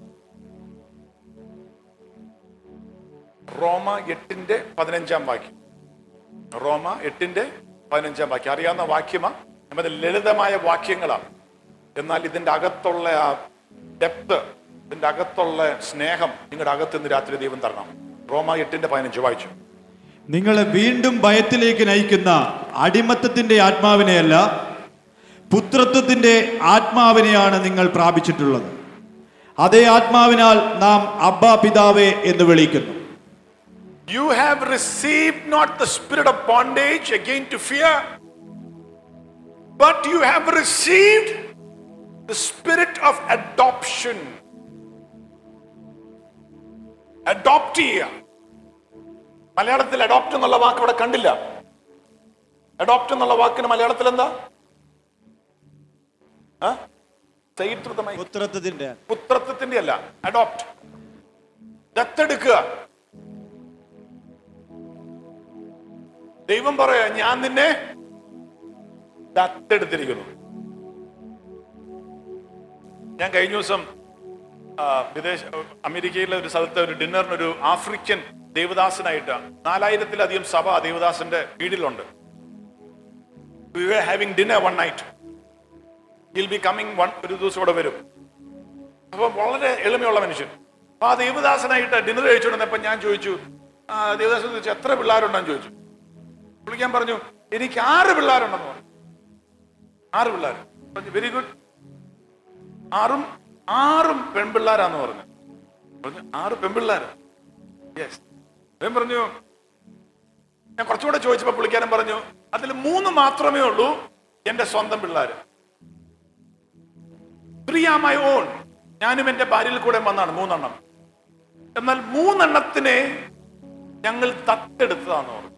റോമ എട്ടിന്റെ പതിനഞ്ചാം വാക്യം റോമ എട്ടിന്റെ പതിനഞ്ചാം വാക്യം അറിയാവുന്ന വാക്യമാ നമ്മുടെ ലളിതമായ വാക്യങ്ങളാ എന്നാൽ ഇതിന്റെ അകത്തുള്ള ആ ഡെപ്ത് ഇതിന്റെ അകത്തുള്ള സ്നേഹം നിങ്ങളുടെ അകത്ത് ഇന്ന് രാത്രി ദൈവം തരണം റോമ എട്ടിന്റെ പതിനഞ്ച് വായിച്ചു നിങ്ങളെ വീണ്ടും ഭയത്തിലേക്ക് നയിക്കുന്ന അടിമത്തത്തിന്റെ ആത്മാവിനെയല്ല പുത്രത്വത്തിന്റെ ആത്മാവിനെയാണ് നിങ്ങൾ പ്രാപിച്ചിട്ടുള്ളത് അതേ ആത്മാവിനാൽ നാം അബ്ബാ പിതാവേ എന്ന് വിളിക്കുന്നു You have received not the spirit of bondage again to fear, but you have received the spirit of adoption. Adopt ചെയ്യുക മലയാളത്തിൽ അഡോപ്റ്റ് എന്നുള്ള വാക്ക് അവിടെ കണ്ടില്ല അഡോപ്റ്റ് എന്നുള്ള വാക്കിന് മലയാളത്തിൽ എന്താ ആ? സൈദ്രുതമായി പുത്രത്വത്തിന്റെ പുത്രത്വത്തിന്റെ അല്ല അഡോപ്റ്റ് ദത്തെടുക്കുക ദൈവം പറയാ ഞാൻ നിന്നെ ദത്തെടുത്തിരിക്കുന്നു ഞാൻ കഴിഞ്ഞ ദിവസം ആ, വിദേശ അമേരിക്കയിലെ ഒരു സ്ഥലത്ത് ഒരു ഡിന്നറിന് ഒരു ആഫ്രിക്കൻ ദേവദാസനായിട്ട് നാലായിരത്തിലധികം സഭ ദേവദാസന്റെ കീഴിലുണ്ട് we were having dinner one night will be coming one ഒരു ദിവസം ഇവിടെ വരും അപ്പൊ വളരെ എളിമയുള്ള മനുഷ്യൻ അപ്പൊ ആ ദേവദാസനായിട്ട് ഡിന്നർ കഴിച്ചുകൊണ്ടിരുന്നപ്പോ ഞാൻ ചോദിച്ചു ആ ദേവദാസൻ ചോദിച്ചു എത്ര പിള്ളേരുണ്ടെന്ന് ചോദിച്ചു വിളിക്കാൻ പറഞ്ഞു എനിക്ക് ആറ് പിള്ളേരുണ്ടെന്ന് പറഞ്ഞു ആറ് പിള്ളേർ പറഞ്ഞു വെരി ഗുഡ് ആറും ആറും പെൺപിള്ളേരാന്ന് പറഞ്ഞു പറഞ്ഞു ആറ് പെൺപിള്ളേര് യെസ് ഞാൻ പറഞ്ഞു ഞാൻ കുറച്ചുകൂടെ ചോദിച്ചപ്പോ പുള്ളിക്കാരൻ പറഞ്ഞു അതിൽ മൂന്ന് മാത്രമേ ഉള്ളൂ എന്റെ സ്വന്തം പിള്ളേര് ത്രീ ആ മൈ ഓൺ ഞാനും എന്റെ ഭാര്യയിൽ കൂടെ വന്നാണ് മൂന്നെണ്ണം എന്നാൽ മൂന്നെണ്ണത്തിനെ ഞങ്ങൾ തത്തെടുത്തതാന്ന് പറഞ്ഞു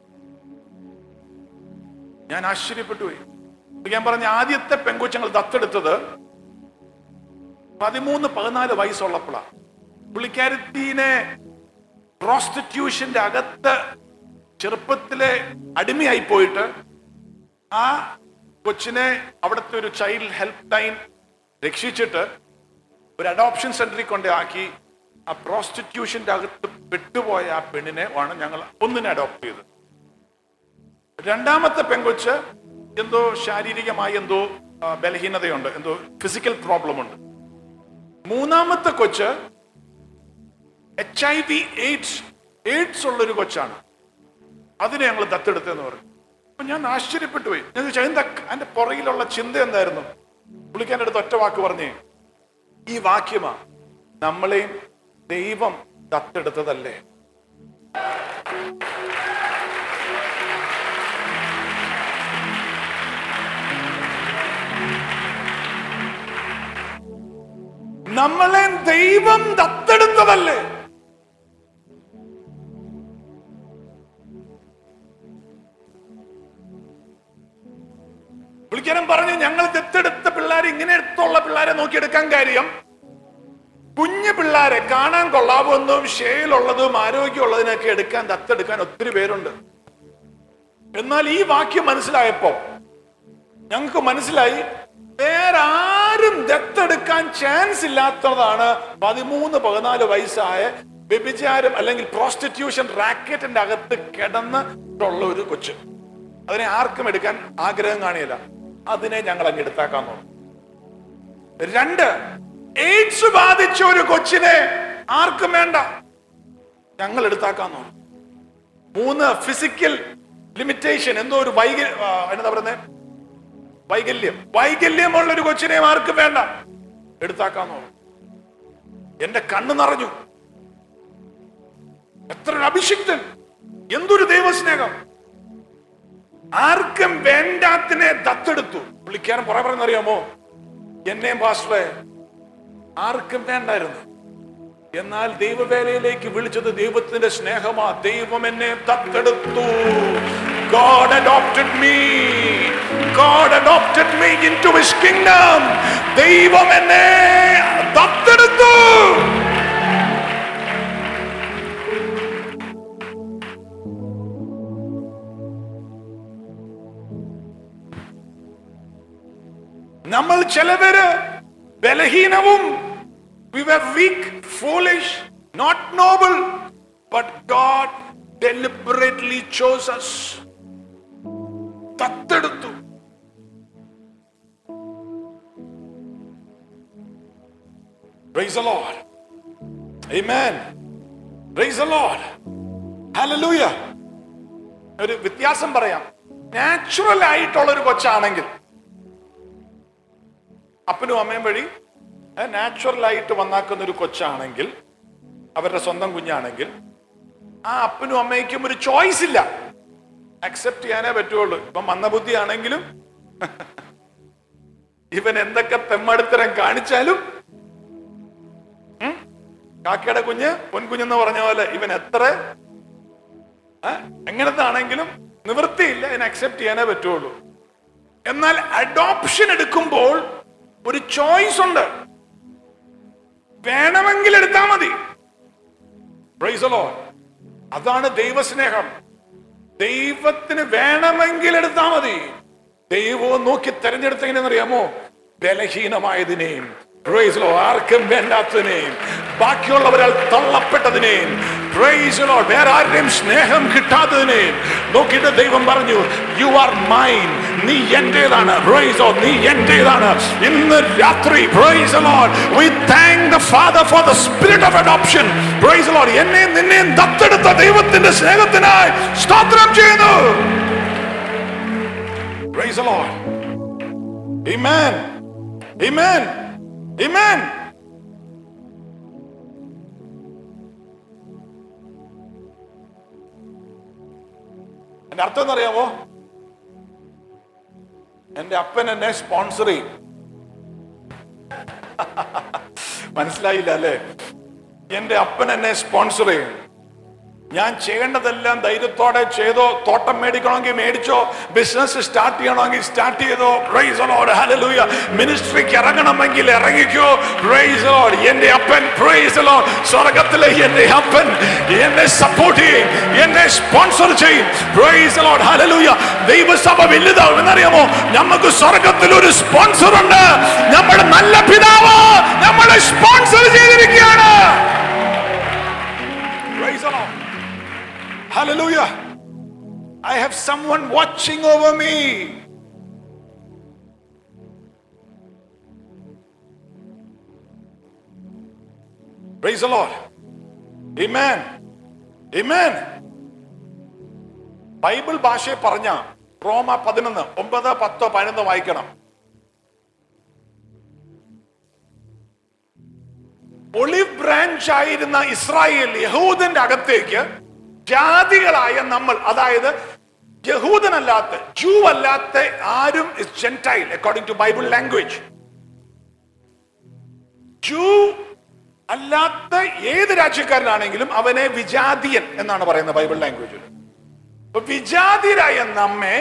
ഞാൻ ആശ്ചര്യപ്പെട്ടു പോയി ഞാൻ പറഞ്ഞ ആദ്യത്തെ പെങ്കൊച്ചങ്ങൾ ദത്തെടുത്തത് പതിമൂന്ന് പതിനാല് വയസ്സുള്ളപ്പോഴാണ് പുള്ളിക്കാരത്തിനെ പ്രോസ്റ്റിറ്റ്യൂഷന്റെ അകത്ത് ചെറുപ്പത്തിലെ അടിമയായി പോയിട്ട് ആ കൊച്ചിനെ അവിടുത്തെ ഒരു ചൈൽഡ് ഹെൽപ്പ് ലൈൻ രക്ഷിച്ചിട്ട് ഒരു അഡോപ്ഷൻ സെന്ററിൽ കൊണ്ട് ആക്കി ആ പ്രോസ്റ്റിറ്റ്യൂഷന്റെ അകത്ത് പെട്ടുപോയ ആ പെണ്ണിനെ ആണ് ഞങ്ങൾ ഒന്നിനെ അഡോപ്റ്റ് ചെയ്തത് രണ്ടാമത്തെ പെങ്കൊച്ച് എന്തോ ശാരീരികമായി എന്തോ ആ, ബലഹീനതയുണ്ട് എന്തോ ഫിസിക്കൽ പ്രോബ്ലം ഉണ്ട് മൂന്നാമത്തെ കൊച്ച് H I V AIDS AIDS ഉള്ള ഒരു കൊച്ചാണ് അതിനെ ഞങ്ങൾ ദത്തെടുത്തെന്ന് പറഞ്ഞു അപ്പൊ ഞാൻ ആശ്ചര്യപ്പെട്ടു പോയി ഞാൻ ചോദിച്ചു എന്താ അതിന്റെ പുറകിലുള്ള ചിന്ത എന്തായിരുന്നു പുള്ളിക്കാരൻ്റെ അടുത്ത് ഒറ്റ വാക്ക് പറഞ്ഞേ ഈ വാക്യമാ നമ്മളെയും ദൈവം ദത്തെടുത്തതല്ലേ നമ്മളെ ദൈവം ദത്തെടുത്തതല്ലേ പുള്ളിക്കാരൻ പറഞ്ഞു ഞങ്ങൾ ദത്തെടുത്ത പിള്ളേർ ഇങ്ങനെ എടുത്തുള്ള പിള്ളേരെ നോക്കിയെടുക്കാൻ കാര്യം കുഞ്ഞു പിള്ളേരെ കാണാൻ കൊള്ളാവുന്നതും ഷേയിലുള്ളതും ആരോഗ്യമുള്ളതിനൊക്കെ എടുക്കാൻ ദത്തെടുക്കാൻ ഒത്തിരി പേരുണ്ട് എന്നാൽ ഈ വാക്യം മനസ്സിലായപ്പോ ഞങ്ങൾക്ക് മനസ്സിലായി വേറെ ആരും ദത്തെടുക്കാൻ ചാൻസ് ഇല്ലാത്തതാണ് പതിമൂന്ന് പതിനാല് വയസ്സായ വ്യഭിചാരം അല്ലെങ്കിൽ പ്രോസ്റ്റിറ്റ്യൂഷൻ റാക്കറ്റിന്റെ അകത്ത് കിടന്നിട്ടുള്ള ഒരു കൊച്ച് അതിനെ ആർക്കും എടുക്കാൻ ആഗ്രഹം കാണിയില്ല അതിനെ ഞങ്ങൾ അങ്ങ് എടുത്താക്കാൻ നോക്കും രണ്ട് എയ്ഡ്സ് ബാധിച്ച ഒരു കൊച്ചിനെ ആർക്കും വേണ്ട ഞങ്ങൾ എടുത്താക്കാൻ നോക്കും മൂന്ന് ഫിസിക്കൽ ലിമിറ്റേഷൻ എന്തോ ഒരു വൈക ആ, എന്താ പറയുന്നത് വൈകല്യം വൈകല്യമുള്ള ഒരു കൊച്ചിനെ ആർക്കും വേണ്ട എടുത്താക്കാൻ നോക്കും എന്റെ കണ്ണ് നിറഞ്ഞു എത്ര ഒരു അഭിഷിക്തൻ എന്തൊരു ദൈവസ്നേഹം ആർക്കും വേണ്ടാത്തിനെ ദത്തെടുത്തു പുള്ളിക്കാരൻ പുറകെ പറയുന്നറിയാമോ എന്നെയും പാസ്റ്ററെ ആർക്കും വേണ്ടായിരുന്നു എന്നാൽ ദൈവവേലയിലേക്ക് വിളിച്ചത് ദൈവത്തിന്റെ സ്നേഹമാ ദൈവം എന്നെ ദത്തെടുത്തു God adopted me. God adopted me into his kingdom. ദൈവം എന്നെ ദത്തെടുത്തു നമ്മൾ ചിലവര് ബലഹീനവും we were weak foolish not noble but god deliberately chose us തത്തെടുത്തു Praise the Lord. Amen. Praise the Lord. Hallelujah. ഒരു വ്യത്യാസം പറയാം നാച്ചുറൽ ആയിട്ടുള്ള ഒരു കൊച്ചാണെങ്കിൽ അപ്പനും അമ്മയും വഴി നാച്ചുറൽ ആയിട്ട് വന്നാക്കുന്ന ഒരു കൊച്ചാണെങ്കിൽ അവരുടെ സ്വന്തം കുഞ്ഞാണെങ്കിൽ ആ അപ്പനും അമ്മയ്ക്കും ഒരു ചോയ്സ് ഇല്ല അക്സെപ്റ്റ് ചെയ്യാനേ പറ്റുള്ളൂ ഇപ്പൊ മന്ദബുദ്ധി ആണെങ്കിലും ഇവൻ എന്തൊക്കെ തെമ്മടുത്തരം കാണിച്ചാലും ഉം, കാക്കയുടെ കുഞ്ഞ് പൊൻകുഞ്ഞെന്ന് പറഞ്ഞ പോലെ ഇവൻ എത്ര ആ, എങ്ങനത്തെ ആണെങ്കിലും നിവൃത്തിയില്ല ഇതിനെ അക്സെപ്റ്റ് ചെയ്യാനേ പറ്റുള്ളൂ എന്നാൽ അഡോപ്ഷൻ എടുക്കുമ്പോൾ ഒരു ചോയ്സ് ഉണ്ട് വേണമെങ്കിൽ എടുത്താൽ മതി Praise the Lord. അതാണ് ദൈവസ്നേഹം ദൈവത്തിന് വേണമെങ്കിൽ എടുത്താൽ മതി ദൈവവും നോക്കി തെരഞ്ഞെടുത്ത എങ്ങനെയെന്നറിയാമോ ബലഹീനമായതിനെയും Praise the Lord. ആർക്കും വേണ്ടാത്തതിനെയും ബാക്കിയുള്ളവരാൽ തള്ളപ്പെട്ടതിനെയും Praise the Lord. വേറെ ആരുടെയും സ്നേഹം കിട്ടാത്തതിനെയും നോക്കിയിട്ട് ദൈവം പറഞ്ഞു യു ആർ മൈൻ നീ എന്റേതാണ് Praise the Lord. നീ എന്റേതാണ് ഇന്ന് രാത്രി Praise the Lord. We thank the Father for the spirit of adoption. Praise the Lord. എന്നെയും നിന്നെയും ദത്തെടുത്ത ദൈവത്തിന്റെ സ്നേഹത്തിനായി സ്തോത്രം ചെയ്യുന്നു Praise the Lord. Amen. Amen. Amen. എന്റെ അർത്ഥം എന്നറിയാമോ എന്റെ അപ്പൻ എന്നെ സ്പോൺസർ ചെയ്യും മനസ്സിലായില്ല അല്ലേ എന്റെ അപ്പൻ എന്നെ സ്പോൺസർ ചെയ്യും ഞാൻ ചെയ്യേണ്ടതെല്ലാം ധൈര്യത്തോടെ ചെയ്തോ തോട്ടം മേടിക്കണമെങ്കിൽ മേടിച്ചോ ബിസിനസ് സ്റ്റാർട്ട് ചെയ്യണമെങ്കിൽ സ്റ്റാർട്ട് ചെയ്തോ പ്രൈസ് ലോഡ് ഹല്ലേലൂയ മിനിസ്ട്രിക്ക് ഇറങ്ങണമെങ്കിൽ ഇറങ്ങിക്കോ പ്രൈസ് ലോഡ് എന്റെ അപ്പൻ പ്രൈസ് ലോഡ് സ്വർഗത്തിലെ എന്റെ അപ്പൻ എന്നെ സപ്പോർട്ട് ചെയ്യും എന്നെ സ്പോൺസർ ചെയ്യും പ്രൈസ് ലോഡ് ഹല്ലേലൂയ ദൈവസഭ വലുതാവും എന്നറിയാമോ നമുക്ക് സ്വർഗത്തിൽ ഒരു സ്പോൺസർ ഉണ്ട് നമ്മുടെ നല്ല പിതാവ് നമ്മളെ സ്പോൺസർ ചെയ്തിരിക്കുകയാണ് Praise the Lord. Hallelujah. I have someone watching over me. Praise the Lord. Amen. Amen. Bible ഭാഷയെ പറഞ്ഞ റോമ പതിനൊന്ന് ഒമ്പത് പത്തോ പതിനൊന്നോ വായിക്കണം ഒളിവ് ബ്രാഞ്ച് ആയിരുന്ന ഇസ്രായേൽ യഹൂദന്റെ അകത്തേക്ക് ജാതികളായ നമ്മൾ അതായത് യഹൂദനല്ലാത്ത ജൂ അല്ലാത്ത ആരും is gentile according to Bible language Jew അല്ലാത്ത ഏത് രാജ്യക്കാരനാണെങ്കിലും അവനെ വിജാതിയൻ എന്നാണ് പറയുന്നത് ബൈബിൾ ലാംഗ്വേജിൽ അപ്പൊ വിജാതിയരായ നമ്മെ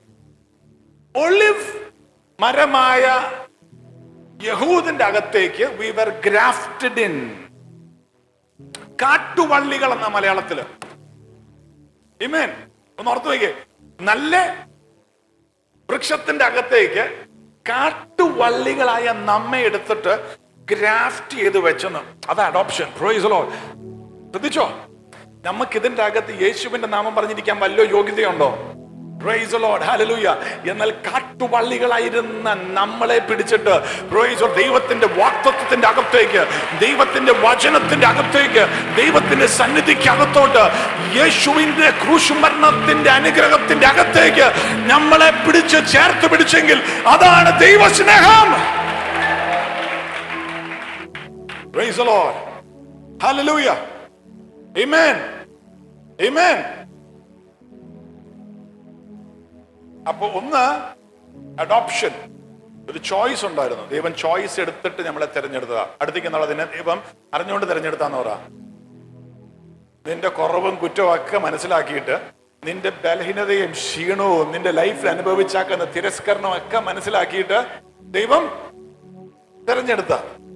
ഒളിവ് മരമായ യഹൂദിന്റെ അകത്തേക്ക് വി വർ ഗ്രാഫ്റ്റഡ് ഇൻ കാട്ടുവള്ളികൾ എന്ന മലയാളത്തില് ഇമേൻ ഒന്ന് ഓർത്തു നോക്കിയേ നല്ല വൃക്ഷത്തിന്റെ അകത്തേക്ക് കാട്ടുവള്ളികളായ നമ്മെ എടുത്തിട്ട് ഗ്രാഫ്റ്റ് ചെയ്ത് വെച്ചെന്ന് അത് അഡോപ്ഷൻ പ്രൊയ്സലോ ശ്രദ്ധിച്ചോ നമുക്ക് ഇതിന്റെ അകത്ത് യേശുവിന്റെ നാമം പറഞ്ഞിരിക്കാൻ വല്ലോ യോഗ്യതയുണ്ടോ Praise the Lord. Hallelujah. എന്നാൽ കാട്ടുവള്ളികളായിരുന്ന നമ്മളെ പിടിച്ചിട്ട് Praise the Lord. ദൈവത്തിന്റെ വാക്തത്വത്തിന്റെ അകത്തേക്ക് ദൈവത്തിന്റെ വചനത്തിന്റെ അകത്തേക്ക് ദൈവത്തിന്റെ സന്നിധിക്ക് അകത്തോട്ട് യേശുവിന്റെ ക്രൂശുമരണത്തിന്റെ അനുഗ്രഹത്തിന്റെ അകത്തേക്ക് നമ്മളെ പിടിച്ച് ചേർത്ത് പിടിച്ചെങ്കിൽ അതാണ് ദൈവസ്നേഹം Praise the Lord. Hallelujah. Amen. Amen. അപ്പൊ ഒന്ന് അഡോപ്ഷൻ ഒരു ചോയ്സ് ഉണ്ടായിരുന്നു ദൈവം ചോയ്സ് എടുത്തിട്ട് നമ്മളെ തെരഞ്ഞെടുത്തതാ അടുത്തേക്ക് എന്നുള്ളതിനെ ദൈവം അറിഞ്ഞുകൊണ്ട് തെരഞ്ഞെടുത്താന്ന് പറ നിന്റെ കുറവും കുറ്റവും ഒക്കെ മനസ്സിലാക്കിയിട്ട് നിന്റെ ബലഹീനതയും ക്ഷീണവും നിന്റെ ലൈഫിൽ അനുഭവിച്ചാക്കുന്ന തിരസ്കരണവും ഒക്കെ മനസ്സിലാക്കിയിട്ട് ദൈവം തെരഞ്ഞെടുത്ത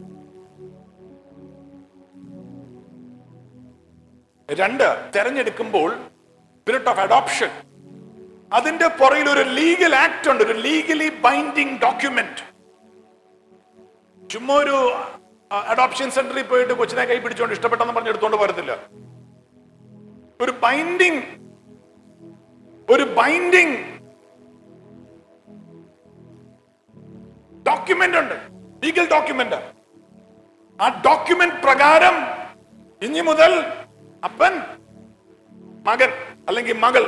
രണ്ട് തെരഞ്ഞെടുക്കുമ്പോൾ സ്പിരിറ്റ് ഓഫ് അഡോപ്ഷൻ അതിന്റെ പുറകിൽ ഒരു ലീഗൽ ആക്ട് ഉണ്ട് ഒരു ലീഗലി ബൈൻഡിങ് ഡോക്യുമെന്റ് ചുമ്മാ ഒരു അഡോപ്ഷൻ സെന്ററിൽ പോയിട്ട് കൊച്ചിനെ കൈ പിടിച്ചോണ്ട് ഇഷ്ടപ്പെട്ടെന്ന് പറഞ്ഞ് എടുത്തോണ്ട് പോരത്തില്ല ഒരു ബൈൻഡിങ് ഒരു ബൈൻഡിങ് ഡോക്യുമെന്റ് ഉണ്ട് ലീഗൽ ഡോക്യുമെന്റ് ആ ഡോക്യുമെന്റ് പ്രകാരം ഇനി മുതൽ അപ്പൻ മകൻ അല്ലെങ്കിൽ മകൾ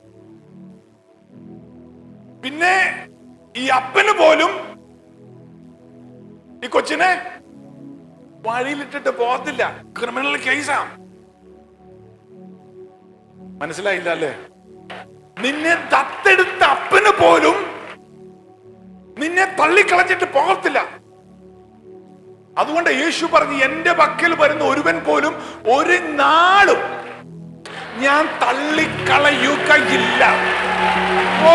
പിന്നെ ഈ അപ്പന് പോലും ഈ കൊച്ചിനെ വഴിയിലിട്ടിട്ട് പോകത്തില്ല ക്രിമിനൽ കേസാ മനസ്സിലായില്ല അല്ലേ നിന്നെ ദത്തെടുത്ത അപ്പന് പോലും നിന്നെ തള്ളിക്കളഞ്ഞിട്ട് പോകത്തില്ല അതുകൊണ്ട് യേശു പറഞ്ഞു എന്റെ പക്കൽ വരുന്ന ഒരുവൻ പോലും ഒരു നാളും ഞാൻ തള്ളിക്കളയുകയില്ല ഓ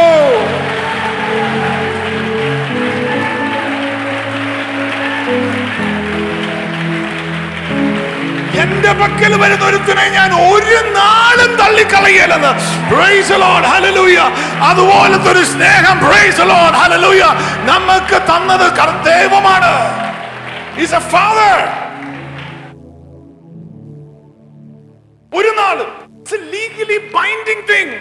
എന്റെ പക്കൽ വരുന്ന ഒരുത്തിനെ ഞാൻ ഒരു നാളും തള്ളിക്കളയലെന്ന് Praise the Lord. Hallelujah. അതുപോലത്തെ ഒരു സ്നേഹം Praise the Lord. Hallelujah. നമുക്ക് തന്നത് കർ- ദൈവമാണ് He's a father. ഒരു നാളും it's a legally binding thing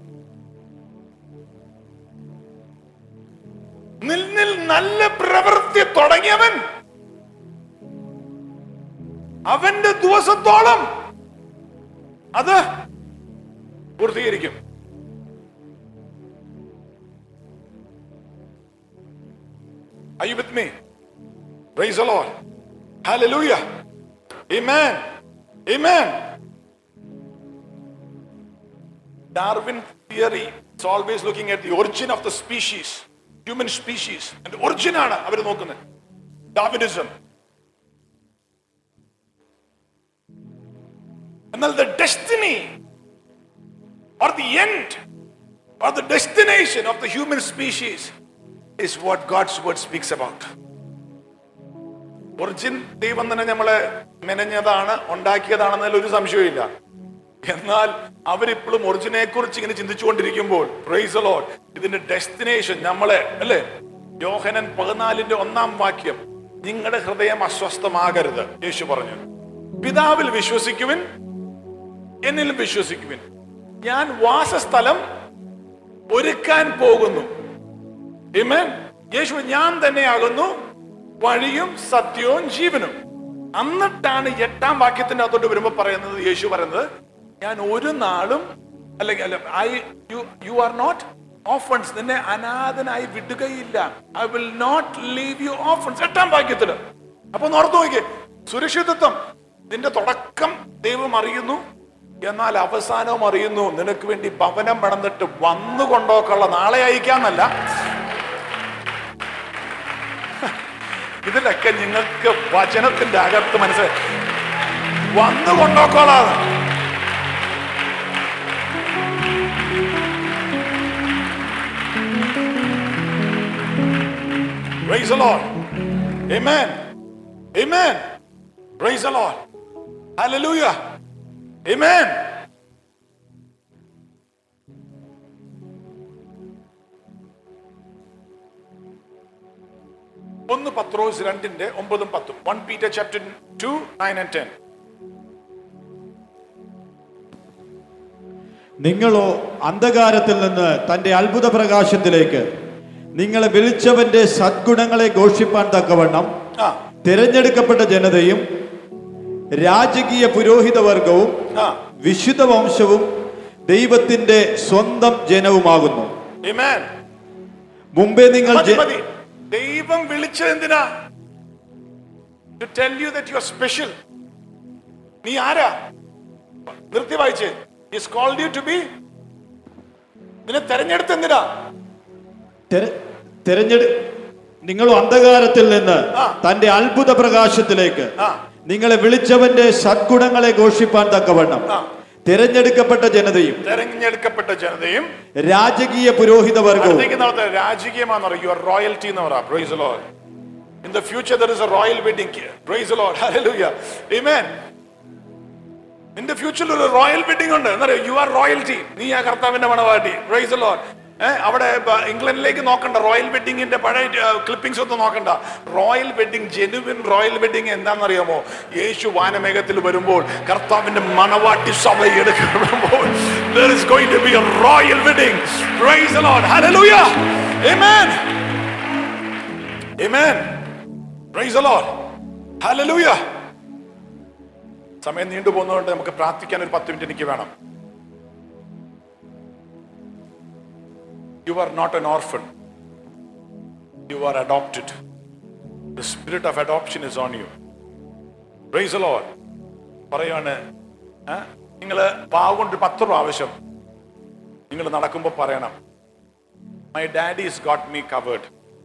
നിന്നിൽ നല്ല പ്രവൃത്തി തുടങ്ങിയവൻ അവന്റെ ദിവസത്തോളം അത് പൂർത്തീകരിക്കും Are you with me? Praise the Lord. Hallelujah. Amen. Amen. Darwin theory is always looking at the origin of the species, human species. And origin ആണ് അവർ നോക്കുന്നത് ഡാർവിനിസം എന്നാൽ the destiny or the end or the destination of the human species is what God's word speaks about. Origin ദൈവം തന്നെ നമ്മളെ മെനഞ്ഞതാണ് ഉണ്ടാക്കിയതാണെന്നതിൽ ഒരു സംശയമില്ല എന്നാൽ അവരിപ്പോഴും ഒറിജിനെ കുറിച്ച് ഇങ്ങനെ ചിന്തിച്ചുകൊണ്ടിരിക്കുമ്പോൾ പ്രൈസ് ലോഡ് ഇതിന്റെ ഡെസ്റ്റിനേഷൻ നമ്മളെ അല്ലേ യോഹനൻ പതിനാലിന്റെ ഒന്നാം വാക്യം നിങ്ങളുടെ ഹൃദയം അസ്വസ്ഥമാകരുത് യേശു പറഞ്ഞു പിതാവിൽ വിശ്വസിക്കുവിൻ എന്നിലും വിശ്വസിക്കുവിൻ ഞാൻ വാസസ്ഥലം ഒരുക്കാൻ പോകുന്നു Amen. യേശു ഞാൻ തന്നെയാകുന്നു വഴിയും സത്യവും ജീവനും എന്നിട്ടാണ് എട്ടാം വാക്യത്തിന്റെ അകത്തോട്ട് വരുമ്പോ പറയുന്നത് യേശു പറയുന്നത് ഞാൻ ഒരു നാളും അല്ലെങ്കിൽ അല്ല I you you are not orphans നിന്നെ അനാഥനായി വിടുകയില്ല I will not leave you orphans എട്ടാം വാക്യത്തില് അപ്പൊ ഒന്ന് ഓർത്ത് നോക്കിയേ സുരക്ഷിതത്വം നിന്റെ തുടക്കം ദൈവം അറിയുന്നു എന്നാൽ അവസാനവും അറിയുന്നു നിനക്ക് വേണ്ടി ഭവനം പണന്നിട്ട് വന്നു കൊണ്ടോക്കുള്ള നാളെ അയക്കാന്നല്ല ഇതിലൊക്കെ നിങ്ങൾക്ക് വചനത്തിന്റെ അകത്ത് മനസ്സിലായി വന്നു കൊണ്ടോക്കോളാണ് Praise the Lord. Amen. Amen. Praise the Lord. Hallelujah. Amen. ഒന്ന് പത്രോസ് രണ്ടിന്റെ ഒമ്പതും പത്തും one Peter chapter two nine and ten നിങ്ങളോ അന്ധകാരത്തിൽ നിന്ന് തന്റെ അത്ഭുത പ്രകാശത്തിലേക്ക് നിങ്ങളെ വിളിച്ചവന്റെ സദ്ഗുണങ്ങളെ ഘോഷിപ്പാൻ തക്കവണ്ണം ആ തിരഞ്ഞെടുക്കപ്പെട്ട ജനതയും രാജകീയ പുരോഹിത വർഗവും ആ വിശുദ്ധ വംശവും ദൈവത്തിന്റെ സ്വന്തം ജനവുമാകുന്നു Amen. മുമ്പേ നിങ്ങൾ മതി ജ- മതി ദൈവം വിളിച്ചത് എന്തിനാ to tell you that you are special നീ ആരാ നിർത്തി വായിച്ചേ is called you to be നിന്നെ തെരഞ്ഞെടുത്ത് എന്തിനാ തെര- തെരഞ്ഞെടു നിങ്ങളും അന്ധകാരത്തിൽ നിന്ന് ആ. തന്റെ അത്ഭുത പ്രകാശത്തിലേക്ക് ആ. നിങ്ങളെ വിളിച്ചവന്റെ സദ്ഗുണങ്ങളെ ഘോഷിപ്പാൻ തക്കവണ്ണം ആ. തിരഞ്ഞെടുക്കപ്പെട്ട ജനതയും തെരഞ്ഞെടുക്കപ്പെട്ട ജനതയും രാജകീയ പുരോഹിത വർഗവും അടുത്തേക്ക് നടത്ത രാജകീയമാന്ന് പറയും യുവർ റോയൽറ്റി എന്ന് പറയാം praise Lord in the future there is a royal wedding praise Lord hallelujah amen നിന്റെ ഫ്യൂച്ചറിൽ ഒരു റോയൽ വെഡിങ് ഉണ്ട് എന്നറിയോ യു ആർ റോയൽറ്റി നീ ആ കർത്താവിന്റെ മണവാട്ടി പ്രൈസ് ലോഡ് ഏഹ് അവിടെ ബ- ഇംഗ്ലണ്ടിലേക്ക് നോക്കണ്ട റോയൽ വെഡിങ്ങിന്റെ പഴയ ക്ലിപ്പിംഗ്സ് ഒന്നും നോക്കണ്ട royal wedding genuine royal wedding എന്താണെന്നറിയാമോ യേശു വാനമേഘത്തിൽ വരുമ്പോൾ കർത്താവിന്റെ മണവാട്ടി സഭ എടുക്കപ്പെടുമ്പോൾ there is going to be a royal wedding praise the lord hallelujah amen amen praise the lord hallelujah സമയം നീണ്ടു പോകുന്നതുകൊണ്ട് നമുക്ക് പ്രാർത്ഥിക്കാൻ ഒരു പത്ത് മിനിറ്റ് എനിക്ക് വേണം you are not an orphan you are adopted the spirit of adoption is on you praise Lord പറയാണ് നിങ്ങൾ പാവുകൊണ്ട് പത്ത് പ്രാവശ്യം നിങ്ങൾ നടക്കുമ്പോൾ പറയണം my daddy is got me covered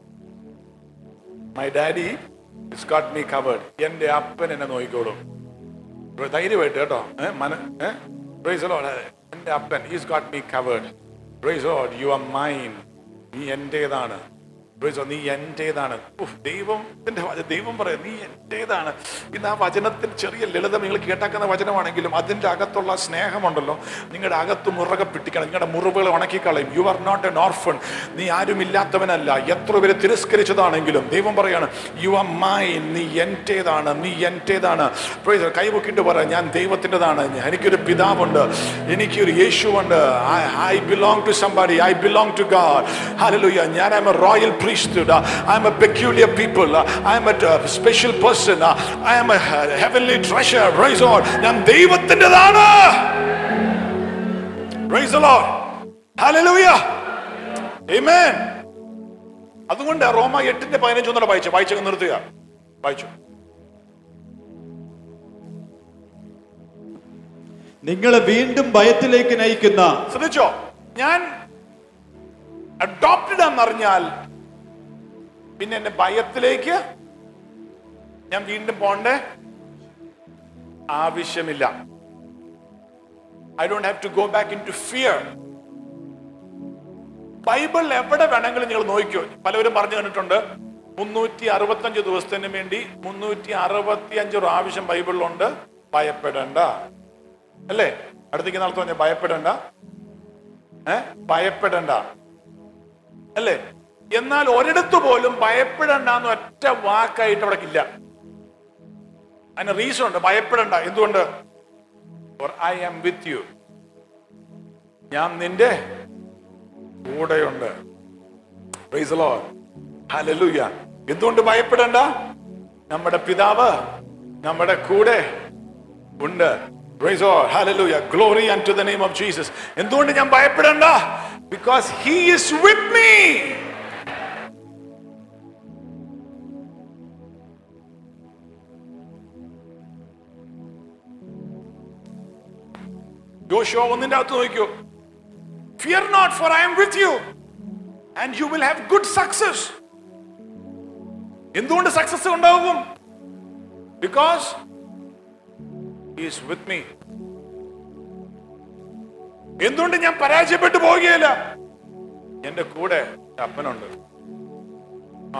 my daddy is got me covered എന്റെ അപ്പൻ എന്നെ നോക്കിക്കോളും ഒരു ധൈര്യമായിട്ട് കേട്ടോ ഏ, മന ഏ? Praise the Lord. എന്റെ അപ്പൻ is got me covered praise Lord you are mine നീ എന്റേതാണ് Praise the Lord. നീ എന്റേതാണ് ഉഫ്, ദൈവത്തിന്റെ വച- ദൈവം പറയാം നീ എന്റേതാണ് ഇന്ന് ആ വചനത്തിൽ ചെറിയ ലളിതം നിങ്ങൾ കേട്ടാക്കുന്ന വചനമാണെങ്കിലും അതിന്റെ അകത്തുള്ള സ്നേഹമുണ്ടല്ലോ നിങ്ങളുടെ അകത്ത് മുറകെ പിടിക്കണം നിങ്ങളുടെ മുറിവുകൾ ഉണക്കിക്കളയും you are not an orphan നീ ആരുമില്ലാത്തവനല്ല എത്ര പേര് തിരസ്കരിച്ചതാണെങ്കിലും ദൈവം പറയാണ് യു ആർ മൈൻ നീ എന്റേതാണ് നീ എന്റേതാണ് Praise the Lord. കൈപൊക്കിട്ട് പറ ഞാൻ ദൈവത്തിൻ്റെതാണ് എനിക്കൊരു പിതാവുണ്ട് എനിക്കൊരു യേശുവുണ്ട് I belong to somebody I belong to God hallelujah ഞാൻ I am a royal priesthood I am a peculiar people I am a special person I am a heavenly treasure praise the Lord ഞാൻ ദൈവത്തിൻ്റെതാണ് praise the Lord hallelujah amen അതുകൊണ്ട് റോമ എട്ടിന്റെ പതിനഞ്ച് ഒന്നുകൂടെ വായിച്ചു വായിച്ചു നിർത്തുക വായിച്ചു നിങ്ങളെ വീണ്ടും ഭയത്തിലേക്ക് നയിക്കുന്ന ശ്രദ്ധിച്ചോ ഞാൻ അഡോപ്റ്റഡ് എന്നറിഞ്ഞാൽ പിന്നെ എന്നെ ഭയത്തിലേക്ക് ഞാൻ വീണ്ടും പോണ്ടേ ആവശ്യമില്ല I don't have to go back into fear Bible എവിടെ വേണമെങ്കിലും നിങ്ങൾ നോക്കിക്കോ പലവരും പറഞ്ഞു കണ്ടിട്ടുണ്ട് മുന്നൂറ്റി അറുപത്തഞ്ച് ദിവസത്തിന് വേണ്ടി മുന്നൂറ്റി അറുപത്തി അഞ്ച് പ്രാവശ്യം ബൈബിളിലുണ്ട് ഭയപ്പെടേണ്ട അല്ലേ അടുത്തേക്ക് നാളത്തെ പറഞ്ഞ ഭയപ്പെടേണ്ട ഏ ഭയപ്പെടേണ്ട അല്ലേ എന്നാൽ ഒരിടത്ത് പോലും ഭയപ്പെടേണ്ട എന്ന് ഒറ്റ വാക്കായിട്ട് അവിടെ ഇല്ല അതിന് റീസൺ ഉണ്ട് ഭയപ്പെടേണ്ട എന്തുകൊണ്ട് ഐ ആം വിത്ത് യു ഞാൻ നിന്റെ കൂടെയുണ്ട് Praise the Lord. Hallelujah. എന്തുകൊണ്ട് ഭയപ്പെടേണ്ട നമ്മുടെ പിതാവ് നമ്മുടെ കൂടെ ഉണ്ട് Praise the Lord. Hallelujah. Glory unto the name of Jesus. എന്തുകൊണ്ട് ഞാൻ ഭയപ്പെടേണ്ട Because he is with me. യോശുവ ഒന്നിന്റെ അകത്ത് നോക്കിയോ fear not for I am with you and you will have good success എന്തുകൊണ്ട് സക്സസ് ഉണ്ടാവും ബിക്കോസ് ഈസ് വിത്ത് മീ എന്തുകൊണ്ട് ഞാൻ പരാജയപ്പെട്ടു പോവുകയില്ല എന്റെ കൂടെ എൻ്റെ അപ്പനുണ്ട് ആ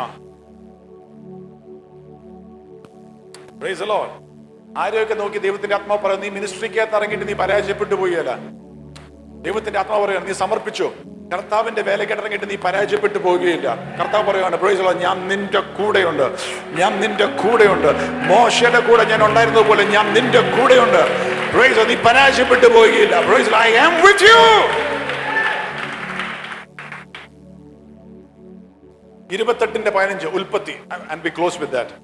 Praise the Lord. ആരെയൊക്കെ നോക്കി ദൈവത്തിന്റെ ആത്മാവ് പറയുന്നു നീ മിനിസ്ട്രിക്കകത്ത് ഇറങ്ങിയിട്ട് നീ പരാജയപ്പെട്ടു പോവുകയല്ല ദൈവത്തിന്റെ ആത്മാവ് പറയുകയാണ് നീ സമർപ്പിച്ചു കർത്താവിന്റെ വേലയ്ക്ക് ഇറങ്ങിയിട്ട് നീ പരാജയപ്പെട്ടു പോവുകയില്ല കർത്താവ് പറയുകയാണ് പ്രൈസ് the Lord, ഞാൻ നിന്റെ കൂടെയുണ്ട് ഞാൻ നിന്റെ കൂടെയുണ്ട് മോശയുടെ കൂടെ ഞാൻ ഉണ്ടായിരുന്നത് പോലെ ഞാൻ നിന്റെ കൂടെയുണ്ട് Praise the Lord, നീ പരാജയപ്പെട്ടു പോവുകയില്ല praise I am with you ഇരുപത്തെട്ടിന്റെ പതിനഞ്ച് ഉൽപ്പത്തി and be close with that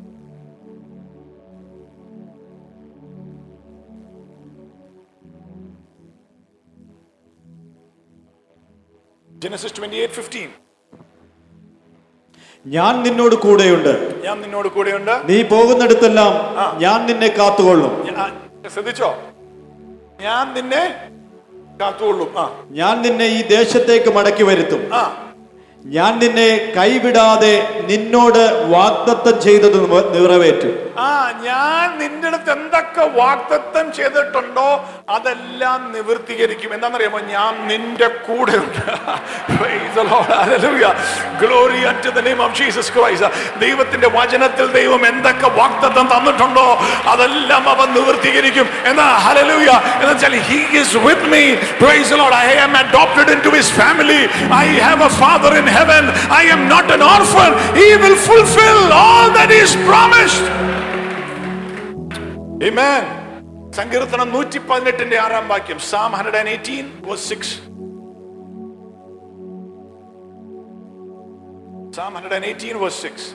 Genesis twenty eight fifteen ഞാൻ നിന്നോട് കൂടെയുണ്ട് ഞാൻ നിന്നോട് കൂടെയുണ്ട് നീ പോകുന്നിടത്തെല്ലാം ഞാൻ നിന്നെ കാത്തുകൊള്ളും ഞാൻ- ശ്രദ്ധിച്ചോ ഞാൻ നിന്നെ കാത്തുകൊള്ളും ആ ഞാൻ നിന്നെ ഈ ദേശത്തേക്ക് മടക്കി വരുത്തും ആ ഞാൻ നിന്നെ കൈവിടാതെ നിന്നോട് വാഗ്ദത്തം ചെയ്തത് നിവ- നിറവേറ്റും ആ ഞാൻ നിന്റെ അടുത്ത് എന്തൊക്കെ വാഗ്ദത്തം ചെയ്തിട്ടുണ്ടോ അതെല്ലാം നിവൃത്തീകരിക്കും എന്താണെന്നറിയാമോ ഞാൻ നിന്റെ കൂടെ ഉണ്ട് glory at the name of Jesus Christ ദൈവത്തിന്റെ വചനത്തിൽ ദൈവം എന്തൊക്കെ വാഗ്ദത്തം തന്നിട്ടുണ്ടോ അതെല്ലാം അവൻ നിവൃത്തീകരിക്കും എന്നാ ഹല്ലേലൂയ എന്ന് വെച്ചാൽ he is with me praise the Lord I am adopted into his family I have a father in heaven I am not an orphan he will fulfill all that is promised Amen. സങ്കീർത്തനം നൂറ്റി പതിനെട്ടിന്റെ ആറാം വാക്യം psalm hundred and eighteen six psalm hundred and eighteen six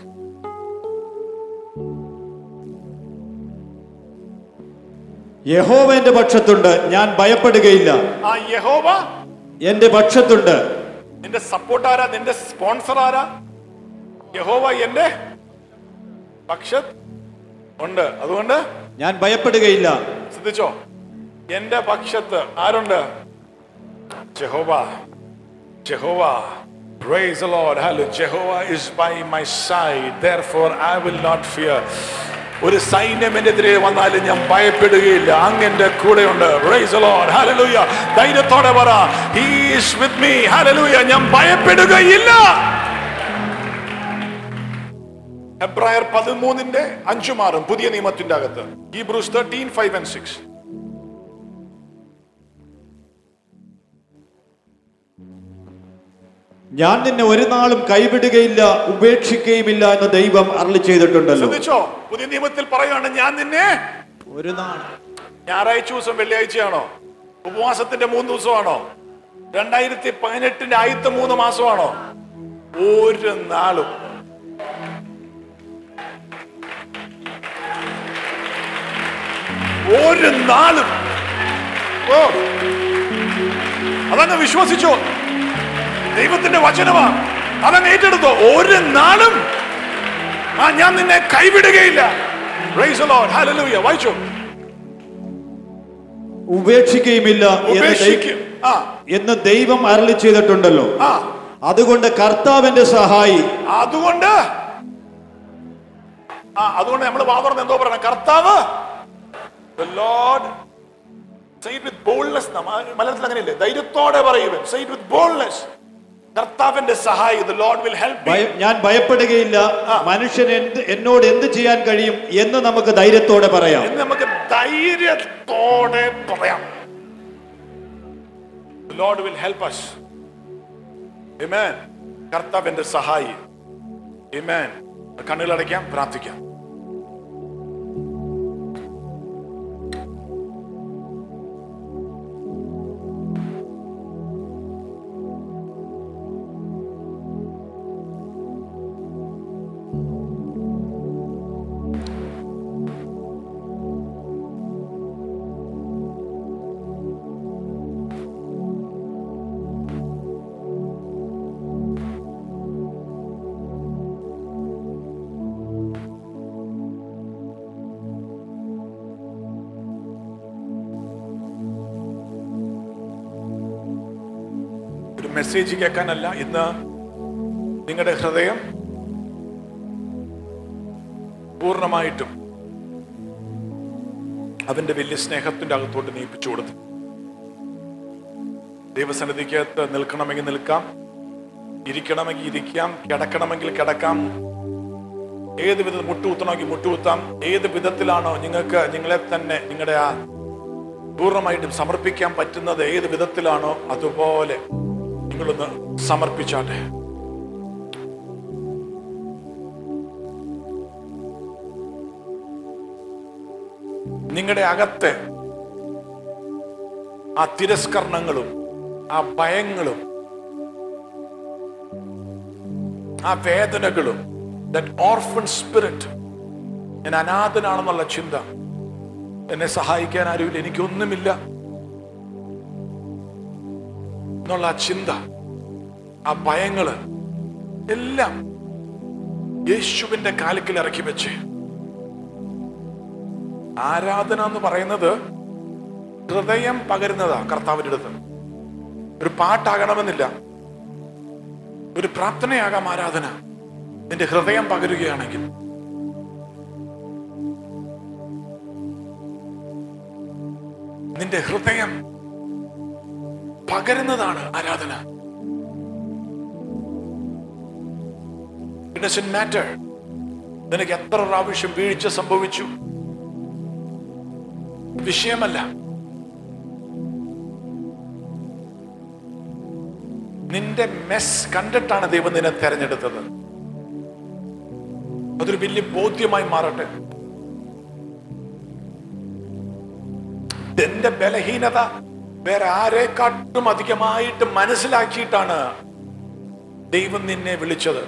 യഹോവ എന്റെ പക്ഷത്തുണ്ട് ഞാൻ ഭയപ്പെടുകയില്ല ആ യഹോവ എന്റെ പക്ഷത്തുണ്ട് നിന്റെ സപ്പോർട്ട് ആരാ നിന്റെ സ്പോൺസർ ആരാ യഹോവ എന്റെ പക്ഷത്ത് ഉണ്ട് അതുകൊണ്ട് ഞാൻ ഭയപ്പെടുകയില്ല ശ്രദ്ധിച്ചോ എന്റെ പക്ഷത്ത് ആരുണ്ട് Jehovah Jehovah Praise the Lord. Hallelujah. Jehovah is by my side. Therefore, I will not fear. ഒരു സൈന്യം എന്നെതിരെ വന്നാലും ഞാൻ ഭയപ്പെടുകയില്ല അങ്ങ് എന്റെ കൂടെയുണ്ട് Praise the Lord. Hallelujah. ധൈര്യത്തോടെ പറ He is with me. Hallelujah. ഞാൻ ഭയപ്പെടുകയില്ല ഹെബ്രായർ പതിമൂന്നിന്റെ അഞ്ചും ആറും പുതിയ നിയമത്തിന്റെ അകത്ത് Hebrews thirteen five and six ഞാൻ നിന്നെ ഒരു നാളും കൈവിടുകയില്ല ഉപേക്ഷിക്കുകയുമില്ല എന്ന് ദൈവം അരളി ചെയ്തിട്ടുണ്ടല്ലോ ശ്രദ്ധിച്ചോ പുതിയ നിയമത്തിൽ പറയുകയാണ് ഞാൻ നിന്നെ ഒരു നാൾ ഞായറാഴ്ച ദിവസം വെള്ളിയാഴ്ചയാണോ ഉപവാസത്തിന്റെ മൂന്ന് ദിവസമാണോ രണ്ടായിരത്തി പതിനെട്ടിന്റെ ആദ്യത്തെ മൂന്ന് മാസമാണോ ഒരു നാളും ഒരു നാളും ഓ അതങ്ങ് വിശ്വസിച്ചോ ദൈവത്തിന്റെ വചനമാ അതങ്ങ് ഏറ്റെടുത്തോ ഒരു നാളും ആ ഞാൻ നിന്നെ കൈവിടുകയില്ല Praise the Lord. Hallelujah. വായിച്ചോ ഉപേക്ഷിക്കുകയുമില്ല എന്ന് ദൈ- ഉപേക്ഷിക്കും ആ എന്ന് ദൈവം അരളി ചെയ്തിട്ടുണ്ടല്ലോ ആ അതുകൊണ്ട് കർത്താവിന്റെ സഹായി അതുകൊണ്ട് ആ അതുകൊണ്ട് നമ്മൾ വാതർന്ന് എന്തോ പറയണം കർത്താവ് The Lord say it with boldness ന്നാ. മ- മലയാളത്തിൽ അങ്ങനെയല്ലേ ധൈര്യത്തോടെ പറയുവൻ say it with boldness കർത്താവിന്റെ സഹായി the Lord will help me ഭയ- ഞാൻ ഭയപ്പെടുകയില്ല മനുഷ്യൻ എന്ത് എന്നോട് എന്ത് ചെയ്യാൻ കഴിയും എന്ന് നമുക്ക് ധൈര്യത്തോടെ പറയാം എന്ന് നമുക്ക് ധൈര്യത്തോടെ പറയാം The Lord will help us. Amen. കർത്താവിന്റെ സഹായി Amen. കണ്ണുകളടയ്ക്കാം പ്രാർത്ഥിക്കാം മെസ്സേജ് കേൾക്കാനല്ല ഇന്ന് നിങ്ങളുടെ ഹൃദയം പൂർണ്ണമായിട്ടും അവന്റെ വലിയ സ്നേഹത്തിന്റെ അകത്തോട്ട് നീപ്പിച്ചു കൊടുത്തു ദൈവസന്നിധിക്കകത്ത് നിൽക്കണമെങ്കിൽ നിൽക്കാം ഇരിക്കണമെങ്കിൽ ഇരിക്കാം കിടക്കണമെങ്കിൽ കിടക്കാം ഏത് വിധത്തിൽ മുട്ടുകുത്തണമെങ്കിൽ മുട്ടുകുത്താം ഏത് വിധത്തിലാണോ നിങ്ങൾക്ക് നിങ്ങളെ തന്നെ നിങ്ങളുടെ ആ പൂർണ്ണമായിട്ടും സമർപ്പിക്കാൻ പറ്റുന്നത് ഏത് വിധത്തിലാണോ അതുപോലെ നിങ്ങളൊന്ന് സമർപ്പിച്ചാട്ടെ നിങ്ങളുടെ അകത്തെ ആ തിരസ്കരണങ്ങളും ആ ഭയങ്ങളും ആ വേദനകളും ദറ്റ് ഓർഫൺ സ്പിരിറ്റ് ഞാൻ അനാഥനാണെന്നുള്ള ചിന്ത എന്നെ സഹായിക്കാൻ ആരുമില്ല എനിക്കൊന്നുമില്ല എന്നുള്ള ആ ചിന്ത ആ ഭയങ്ങള് എല്ലാം യേശുവിന്റെ കാലിക്കൽ ഇറക്കി വെച്ച് ആരാധന എന്ന് പറയുന്നത് ഹൃദയം പകരുന്നതാ കർത്താവിന്റെ അടുത്ത് ഒരു പാട്ടാകണമെന്നില്ല ഒരു പ്രാർത്ഥനയാകാം ആരാധന നിന്റെ ഹൃദയം പകരുകയാണെങ്കിൽ നിന്റെ ഹൃദയം പകരുന്നതാണ് ആരാധന ഇറ്റ് ഡസൻ മാറ്റർ നിനക്ക് എത്ര പ്രാവശ്യം വീഴ്ച സംഭവിച്ചു വിഷയമല്ല നിന്റെ മെസ് കണ്ടിട്ടാണ് ദൈവം നിന്നെ തെരഞ്ഞെടുത്തത് അതൊരു വലിയ ബോധ്യമായി മാറട്ടെ എന്റെ ബലഹീനത വേറെ ആരെക്കാട്ടും അധികമായിട്ട് മനസ്സിലാക്കിയിട്ടാണ് ദൈവം നിന്നെ വിളിച്ചത്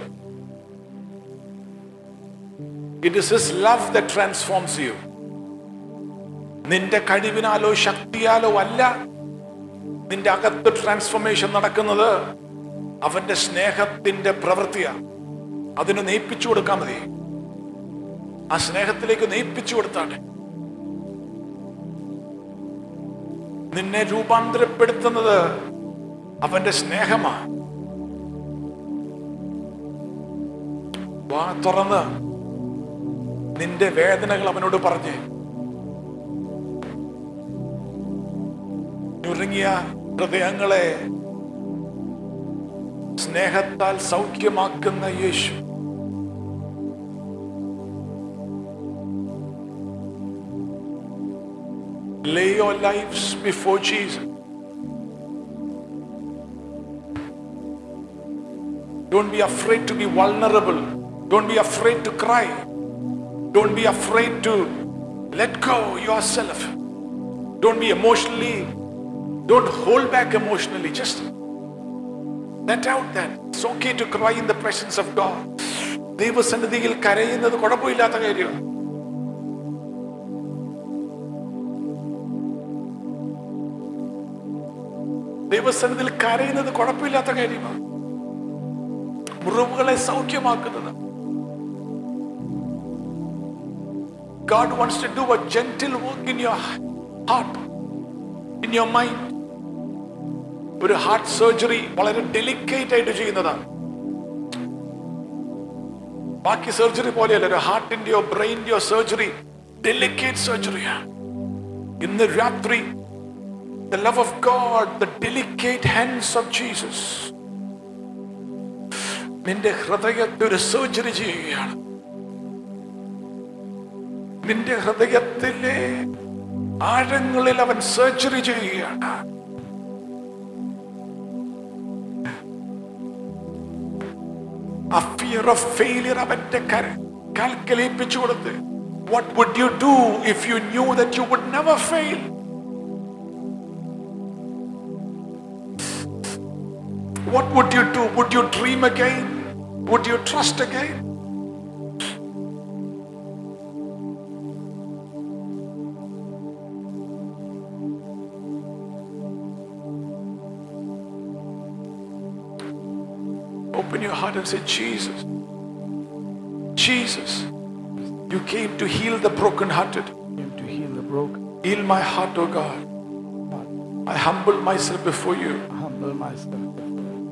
it is his love the transforms you നിന്റെ കഴിവിനാലോ ശക്തിയാലോ അല്ല നിന്റെ അകത്ത് ട്രാൻസ്ഫോർമേഷൻ നടക്കുന്നത് അവന്റെ സ്നേഹത്തിന്റെ പ്രവൃത്തിയാ അതിന് നെയ്പ്പിച്ചു കൊടുക്കാൻ മതി ആ സ്നേഹത്തിലേക്ക് നെയ്പ്പിച്ചു കൊടുത്താണ് നിന്നെ രൂപാന്തരപ്പെടുത്തുന്നത് അവന്റെ സ്നേഹമാ വാ തുറന്ന് നിന്റെ വേദനകൾ അവനോട് പറഞ്ഞേ ഞുറുങ്ങിയ ഹൃദയങ്ങളെ സ്നേഹത്താൽ സൗഖ്യമാക്കുന്ന യേശു Lay your lives before Jesus. Don't be afraid to be vulnerable. Don't be afraid to cry. Don't be afraid to let go yourself. Don't be emotionally, don't hold back emotionally. Just let out that. It's okay to cry in the presence of God. ദൈവസന്നിധിയിൽ കരയുന്നത് കുഴപ്പമില്ലാത്ത കാര്യമാണ് ദൈവസന്നിധിയിൽ കരയുന്നത് കുഴപ്പമില്ലാത്ത കാര്യമാണ് മുറിവുകളെ സൗഖ്യമാക്കുന്നത് God wants to do a gentle work in your heart, in your mind. ഒരു ഹാർട്ട് സർജറി വളരെ ഡെലിക്കേറ്റ് ആയിട്ട് ചെയ്യുന്നതാണ് ബാക്കി സർജറി പോലെയല്ല ഒരു ഹാർട്ടിന്റെയോ ബ്രെയിനിന്റെയോ സർജറി ഡെലിക്കേറ്റ് സർജറിയാണ് ഇന്ന് രാത്രി the love of God, the delicate hands of Jesus. നിന്റെ ഹൃദയത്തെ ഒരു സർജറി ചെയ്യുകയാണ് നിന്റെ ഹൃദയത്തിലെ ആഴങ്ങളിൽ അവൻ സർജറി ചെയ്യുകയാണ് ആ ഫിയർ ഓഫ് ഫെയിലിയർ അവന്റെ കര കാൽക്കലേപ്പിച്ചു കൊടുത്ത് what would you do if you knew that you would never fail What would you do? Would you dream again? Would you trust again? Open your heart and say, Jesus, Jesus, you came to heal the brokenhearted. came to heal the broken. Heal my heart, O God. I humble myself before you. I humble myself before you.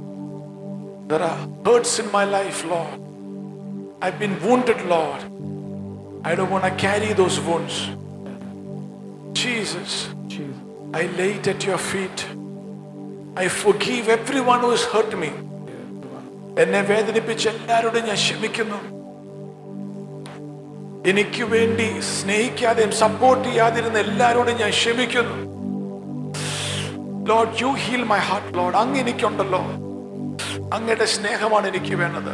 There are hurts in my life, Lord. I've been wounded, Lord. I don't want to carry those wounds. Jesus, Jesus. I lay it at your feet. I forgive everyone who has hurt me. എന്നെ വേദനിപ്പിച്ച എല്ലാവരോടും ഞാൻ ക്ഷമിക്കുന്നു എനിക്ക് വേണ്ടി സ്നേഹിക്കാതെയും support ചെയ്യാതിരുന്ന എല്ലാവരോടും ഞാൻ ക്ഷമിക്കുന്നു Lord you heal my heart Lord അങ്ങ് എനിക്കുണ്ടല്ലോ അങ്ങയുടെ സ്നേഹമാണ് എനിക്ക് വേണ്ടത്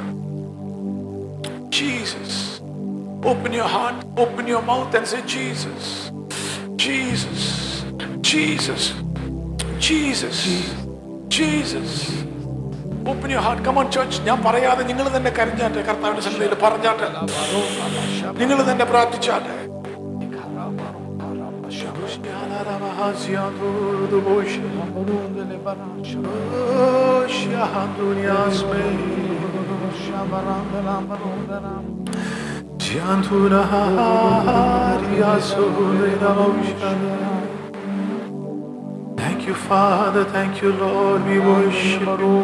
Jesus open your heart open your mouth and say Jesus Jesus Jesus Jesus Jesus open your heart come on church ഞാൻ പറയാതെ നിങ്ങൾ തന്നെ കരഞ്ഞാട്ടെ കർത്താവിന്റെ സന്നിധിയിൽ പറഞ്ഞാട്ടെ നിങ്ങൾ തന്നെ പ്രാർത്ഥിച്ചാട്ടെ Thank you, Father. Thank you, Lord. We worship you.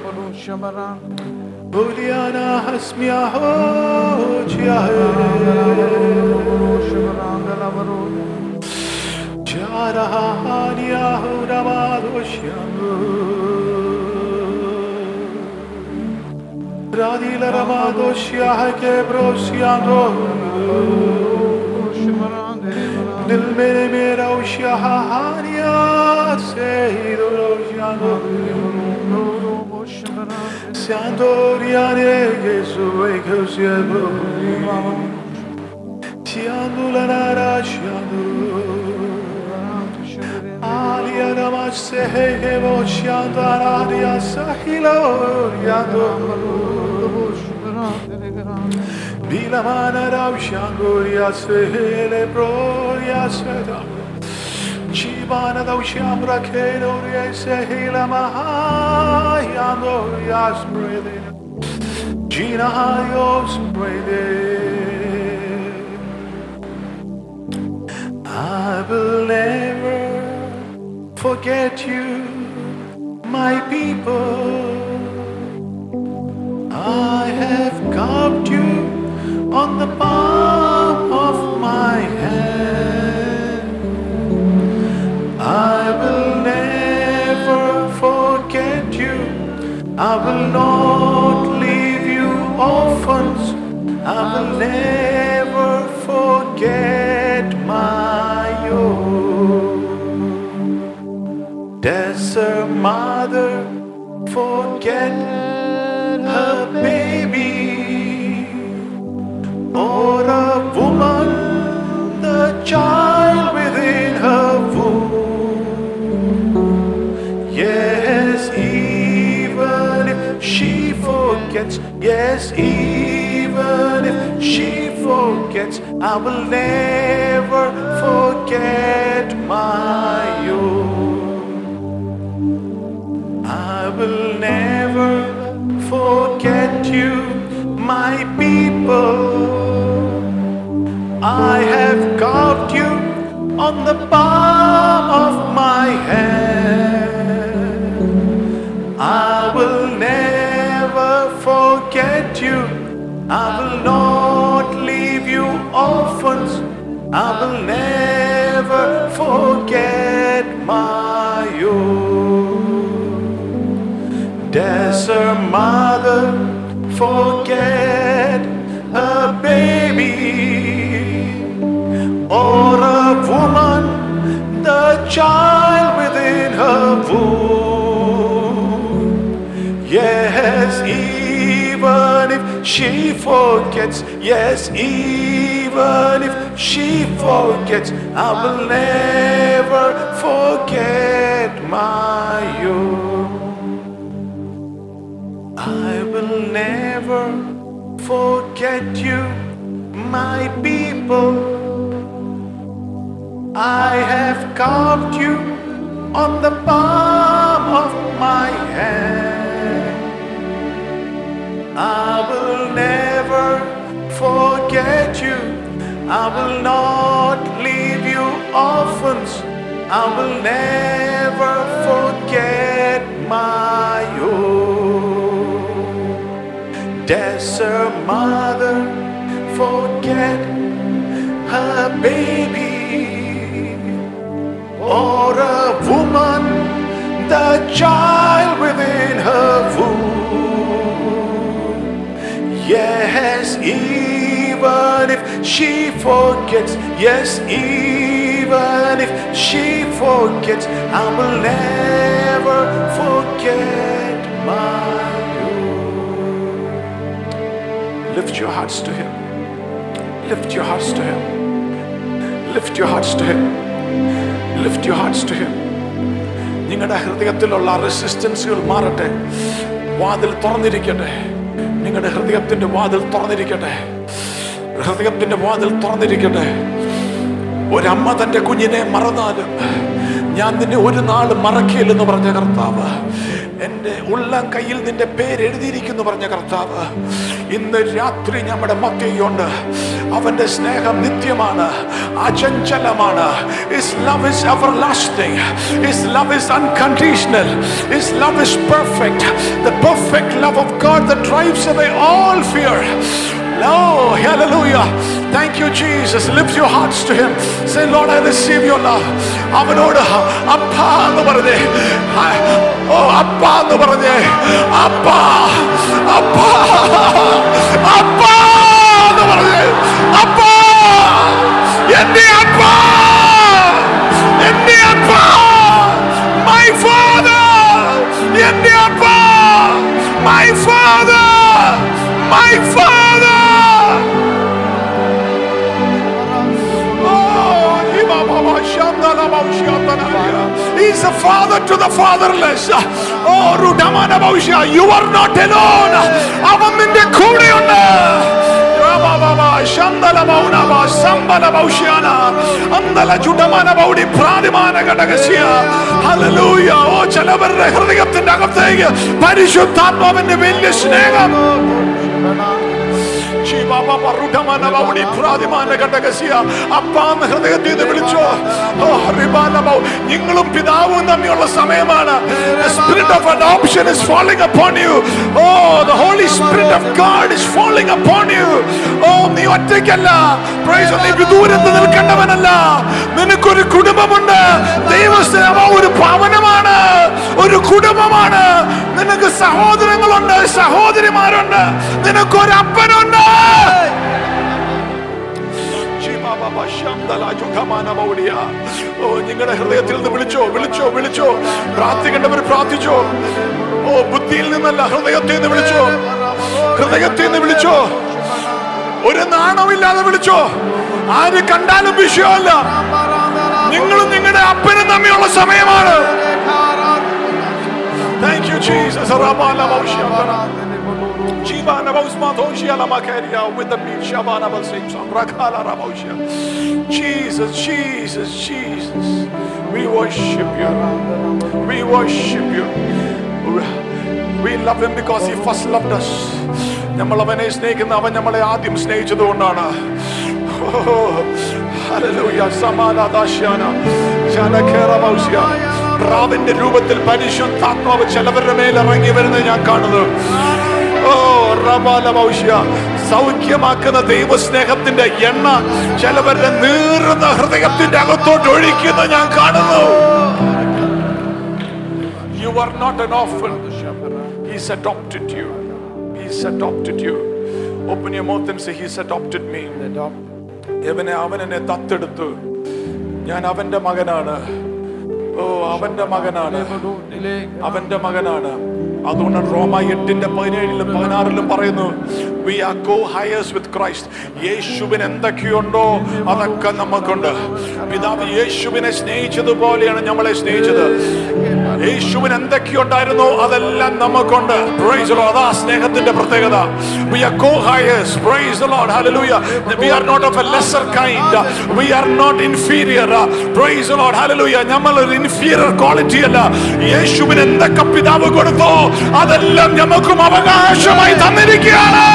Boliana hasmia ho Jarahania ho ramadoshianu. Radila ramadoshia ke brosiano. दिल मेरे मेरा उशिया से Sandoriane Gesù e così è Siandulanara Shandu Alia Namaste Hege Voshandararia Sahilo Yando Bilamana Raushanguria Sehele Broria Seda Chibana da Ushamra Kedoria Sehila Mahayando Yas breathing Gina Hayos breathing I will never forget you, my people. I have carved you on the palm of my hand. I will never forget you. I will not leave you orphans. I will never forget my own. Does a mother forget her baby? Or a woman, the child within her womb? Yes, even if she forgets, yes, even if she forgets, I will never forget my own. I will never forget you, my people. I have carved you on the palm of my hand. I will never forget you. I will not leave you orphans. I will never forget my own. Does a mother forget her baby? Or a woman, the child within her womb? Yes, even if she forgets, yes, even if she forgets, I will never forget my own. I will never forget you, my people. I have carved you on the palm of my hand. I will never forget you. I will not leave you orphans. I will never forget my own. lets a mother forget her baby, or a woman the child within her womb. Yes, even if she forgets, yes, even if she forgets, I will never forget my own. Lift your hearts to Him. Lift your hearts to Him. Lift your hearts to Him. Lift your hearts to Him. നിങ്ങളുടെ ഹൃദയത്തിലുള്ള റെസിസ്റ്റൻസുകൾ മാറട്ടെ വാതിൽ തുറന്നിരിക്കട്ടെ നിങ്ങളുടെ ഹൃദയത്തിന്റെ വാതിൽ തുറന്നിരിക്കട്ടെ ഹൃദയത്തിന്റെ വാതിൽ തുറന്നിരിക്കട്ടെ ഒരമ്മ തന്റെ കുഞ്ഞിനെ മറന്നാലും ഞാൻ നിന്നെ ഒരു നാൾ മറക്കില്ലെന്ന് പറഞ്ഞ കർത്താവ് എൻ്റെ ഉള്ളം കയ്യിൽ നിന്റെ പേര് എഴുതിയിരിക്കുന്നു പറഞ്ഞ കർത്താവ് ഇന്ന് രാത്രി നമ്മുടെ മക്കയുണ്ട് അവന്റെ സ്നേഹം നിത്യമാണ് അചഞ്ചലമാണ് His love is everlasting. His love is unconditional. His love is perfect. The perfect love of God that drives away all fear. Oh, hallelujah. Thank you, Jesus. Lift your hearts to Him. Say, Lord, I receive your love. അവനോട് അപ്പ എന്ന് പറഞ്ഞേ ഓ അപ്പ എന്ന് പറഞ്ഞേ അപ്പ അപ്പ അപ്പ എന്ന് പറഞ്ഞേ അപ്പ എന്റെ അപ്പ എന്റെ അപ്പ മൈ ഫാദർ എന്റെ അപ്പ my father my father He's a father to the fatherless. Oh, Rudamana Bhausha, you are not alone. അവൻ നിന്റെ കൂടെയുണ്ട് ശന്തല മൗനവ സമ്പല ഭൗഷ്യാന അന്തല ചുടമന ബൗഡി പ്രാതിമാന ഘടകസ്യ ഹല്ലേലൂയ ഓ ചിലവരുടെ ഹൃദയത്തിന്റെ അകത്തേക്ക് പരിശുദ്ധാത്മാവിന്റെ വലിയ സ്നേഹം അപ്പാന്ന് ഹൃദയത്തിൽ നിന്ന് വിളിച്ചോ ഓ, റിബാലമോ. നിങ്ങളും പിതാവും തമ്മിലുള്ള സമയമാണ് The spirit of adoption is falling upon you. Oh, the Holy Spirit of God is falling upon you. Oh, നീ ഒറ്റയ്ക്കല്ല Praise the- നീ വിദൂരത്ത് നിൽക്കേണ്ടവനല്ല നിനക്കൊരു കുടുംബമുണ്ട് ദൈവസ്നേഹ ഒരു ഭവനമാണ് ഒരു കുടുംബമാണ് നിനക്ക് സഹോദരങ്ങളുണ്ട് സഹോദരിമാരുണ്ട് നിനക്കൊരു അപ്പനുണ്ട് ഓ നിങ്ങളുടെ ഹൃദയത്തിൽ നിന്ന് വിളിച്ചോ വിളിച്ചോ വിളിച്ചോ പ്രാർത്ഥിക്കേണ്ടവർ പ്രാർത്ഥിച്ചോ ഓ ബുദ്ധിയിൽ നിന്നല്ല ഹൃദയത്തിൽ നിന്ന് വിളിച്ചോ ഹൃദയത്തിൽ നിന്ന് വിളിച്ചോ ഒരു നാണമില്ലാതെ വിളിച്ചോ ആര് കണ്ടാലും വിഷയമല്ല നിങ്ങളും നിങ്ങളുടെ അപ്പനും തമ്മിലുള്ള സമയമാണ് thank you Jesus Jivana Bausmathosha Lamakaria with the beat Shabana Balsing Rakala Rabosha. Jesus, Jesus, Jesus. We worship you. We worship you. We love him because he first loved us. നമ്മൾ അവനെ സ്നേഹിക്കുന്ന അവൻ നമ്മളെ ആദ്യം സ്നേഹിച്ചതുകൊണ്ടാണ് Hallelujah. സമാധാശാന ജനകേറമൗസ്യ പ്രാവിന്റെ രൂപത്തിൽ പരിശുദ്ധാത്മാവ് ചിലവരുടെ മേൽ ഇറങ്ങി വരുന്നത് ഞാൻ കാണുന്നു ഓ റബാലമൗഷ്യ സൗഖ്യമാക്കുന്ന ദൈവസ്നേഹത്തിന്റെ എണ്ണ ചിലവരുടെ നീറുന്ന ഹൃദയത്തിന്റെ അകത്തോട്ട് ഒഴിക്കുന്ന ഞാൻ കാണുന്നു you are not an orphan he's adopted you he's adopted you open your mouth and say he's adopted me അവനെ അവൻ എന്നെ ദത്തെടുത്തു ഞാൻ അവന്റെ മകനാണ് ഓ അവന്റെ മകനാണ് അവന്റെ മകനാണ് അതുകൊണ്ടാണ് റോമ എട്ടിന്റെ പതിനേഴിലും പതിനാറിലും പറയുന്നു we are co heirs with Christ യേശുവിന് എന്തൊക്കെയുണ്ടോ അതൊക്കെ നമുക്കുണ്ട് പിതാവ് യേശുവിനെ സ്നേഹിച്ചതുപോലെയാണ് നമ്മളെ സ്നേഹിച്ചത് യേശുവിന് എന്തൊക്കെയുണ്ടായിരുന്നോ അതെല്ലാം നമുക്കുണ്ട് Praise the Lord. അതാ സ്നേഹത്തിന്റെ പ്രത്യേകത we are co-heirs praise the Lord hallelujah we are not of a lesser kind we are not inferior praise the Lord hallelujah നമ്മൾ ഒരു inferior quality അല്ല യേശുവിന് എന്തൊക്കെ പിതാവ് കൊടുത്തോ അതെല്ലാം നമുക്കും അവകാശമായി തന്നിരിക്കുകയാണ്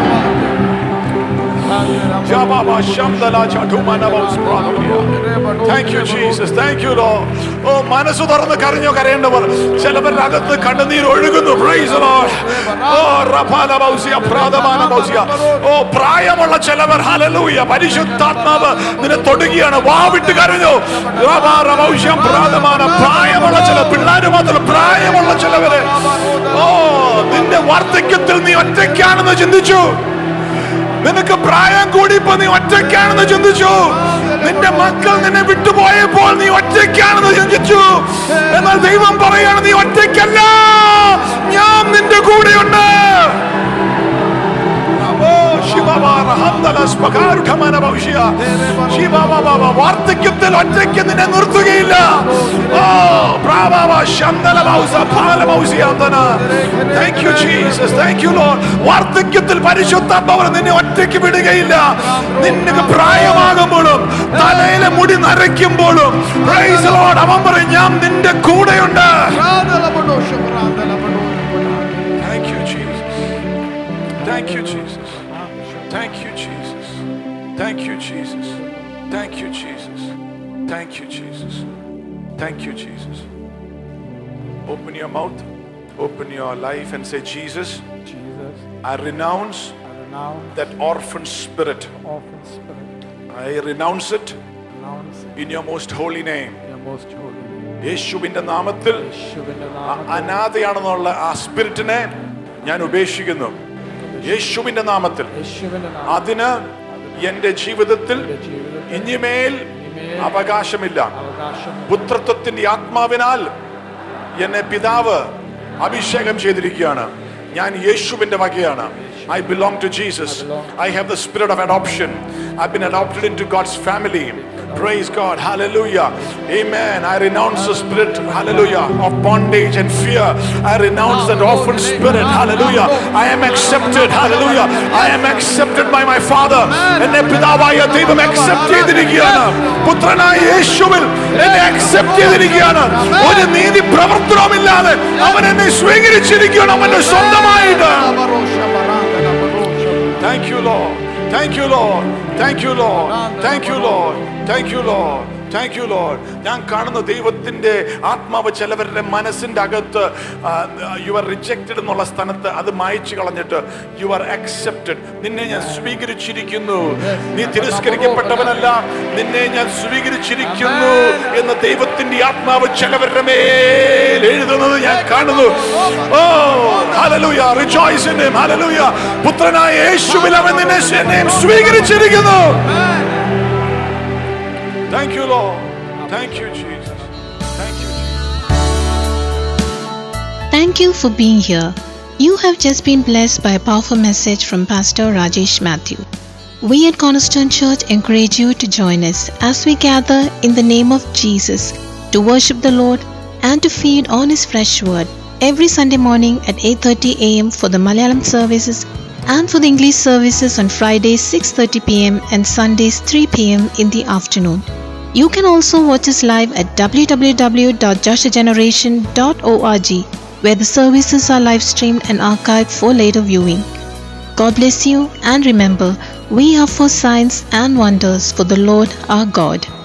Jababa Shamdala Chatumana Bauspradolia. Thank you Jesus thank you Lord ഓ മനസ്സ് തുറന്ന് കരഞ്ഞോ കരയേണ്ടവർ ചിലവരുടെ അകത്ത് കണ്ണുനീർ ഒഴുകുന്നു Praise the Lord. ഓ റഫാല ബൗസിയ പ്രാതമാന ബൗസിയ ഓ പ്രായമുള്ള ചിലവർ ഹല്ലേലൂയ പരിശുദ്ധാത്മാവ് നിന്നെ തൊടുകയാണ് വാവിട്ട് കരഞ്ഞു റഫാ റബൗസ്യം പ്രാതമാന പ്രായമുള്ള ചില പിള്ളേര് മാത്രം പ്രായമുള്ള ചിലവര് ഓ നിന്റെ വാർദ്ധക്യത്തിൽ നീ ഒറ്റയ്ക്കാണെന്ന് ചിന്തിച്ചു നിനക്ക് പ്രായം കൂടിയപ്പോ നീ ഒറ്റയ്ക്കാണെന്ന് ചിന്തിച്ചു നിന്റെ മക്കൾ നിന്നെ വിട്ടുപോയപ്പോൾ നീ ഒറ്റയ്ക്കാണെന്ന് ചിന്തിച്ചു എന്നാൽ ദൈവം പറയാണ് നീ ഒറ്റയ്ക്കല്ല ഞാൻ നിന്റെ കൂടെയുണ്ട് ഓ, ശിവബാറ, ഹന്തലസ്, പകാരുഖമന ഭവിഷ്യ. ശിവബാബാബ, വാർദ്ധക്യത്തിൽ ഒറ്റയ്ക്ക് നിന്നെ നിർത്തുകയില്ല ഓ പ്രാവാവ, ശന്തലബൗസ, ഭാലബൗസിയാന്തന. Thank you, Jesus. Thank you, Lord. വാർദ്ധക്യത്തിൽ പരിശുദ്ധാത്മാവ് നിന്നെ ഒറ്റയ്ക്ക് വിടുകയില്ല നിനക്ക് പ്രായമാകുമ്പോഴും തലയിലെ മുടി നരയ്ക്കുമ്പോഴും Praise the Lord. അവൻ പറയും ഞാൻ നിന്റെ കൂടെയുണ്ട് Thank you, Jesus. Thank you, Jesus. Thank you, Jesus. Thank you, Jesus. Thank you, Jesus. Thank you, Jesus. Thank you, Jesus. Open your mouth, open your life, and say, Jesus, Jesus, I renounce I renounce that orphan spirit. orphan spirit. I renounce it Renounce in your most holy name. your most holy name. യേശുവിന്റെ നാമത്തിൽ യേശുവിന്റെ ആ നാമത്തിൽ അനാഥയാണെന്നുള്ള ആ സ്പിരിറ്റിനെ ഞാൻ ഉപേക്ഷിക്കുന്നു യേശുവിന്റെ നാമത്തിൽ യേശുവിന്റെ നാമത്തിൽ അതിന് എന്റെ ജീവിതത്തിൽ എന്റെ ജീവിതത്തിൽ ഇനിമേൽ ഇനിമേൽ അവകാശമില്ല അവകാശം പുത്രത്വത്തിന്റെ ആത്മാവിനാൽ എന്നെ പിതാവ് അഭിഷേകം ചെയ്തിരിക്കുകയാണ് ഞാൻ യേശുവിന്റെ വകയാണ് I belong to Jesus I have the spirit of adoption I been adopted into God's family Praise God. Hallelujah. Amen. I renounce the spirit, hallelujah, of bondage and fear. I renounce that orphan spirit. Hallelujah. I am accepted. Hallelujah. I am accepted by my Father. എന്നെ പിതാവായ ദൈവം accept ചെയ്തിരിക്കുകയാണ് പുത്രനായ യേശുവിൽ എന്നെ accept ചെയ്തിരിക്കുകയാണ് ഒരു നീതി പ്രവർത്തനവുമില്ലാതെ അവൻ എന്നെ സ്വീകരിച്ചിരിക്കുകയാണ് അവന്റെ സ്വന്തമായിട്ട് Thank you, Lord. Thank you, Lord. Thank you, Lord. Thank you, Lord. Thank you, Lord. Thank you Lord ഞാൻ കാണുന്ന ദൈവത്തിന്റെ ആത്മാവ് ചിലവരുടെ മനസ്സിന്റെ അകത്ത് യു ആർ റിജക്റ്റഡ് എന്നുള്ള സ്ഥാനത്ത് അത് മായച്ചു കളഞ്ഞിട്ട് യു ആർ അക്സെപ്റ്റഡ് നിന്നെ ഞാൻ സ്വീകരിച്ചിരിക്കുന്നു നീ തിരസ്കരിക്കപ്പെട്ടവനല്ല നിന്നെ ഞാൻ സ്വീകരിച്ചിരിക്കുന്നു എന്ന ദൈവത്തിന്റെ ആത്മാവ് ചിലവരുടെ മേൽ എഴുതുന്നത് ഞാൻ കാണുന്നു oh hallelujah rejoice in him hallelujah പുത്രനായ യേശുവിൽ അവൻ നിന്നെ എന്നെയും സ്വീകരിച്ചിരിക്കുന്നു Thank you, Lord. Thank you, Jesus. Thank you, Jesus. Thank you for being here. You have just been blessed by a powerful message from Pastor Rajesh Matthew. We at Cornerstone Church encourage you to join us as we gather in the name of Jesus to worship the Lord and to feed on his fresh word every Sunday morning at 8:30 a.m. for the Malayalam services and for the English services on Fridays 6:30 p.m. and Sundays 3 p.m. in the afternoon. You can also watch us live at www.joshageneration.org where the services are live streamed and archived for later viewing. God bless you and remember, we are for signs and wonders for the Lord our God.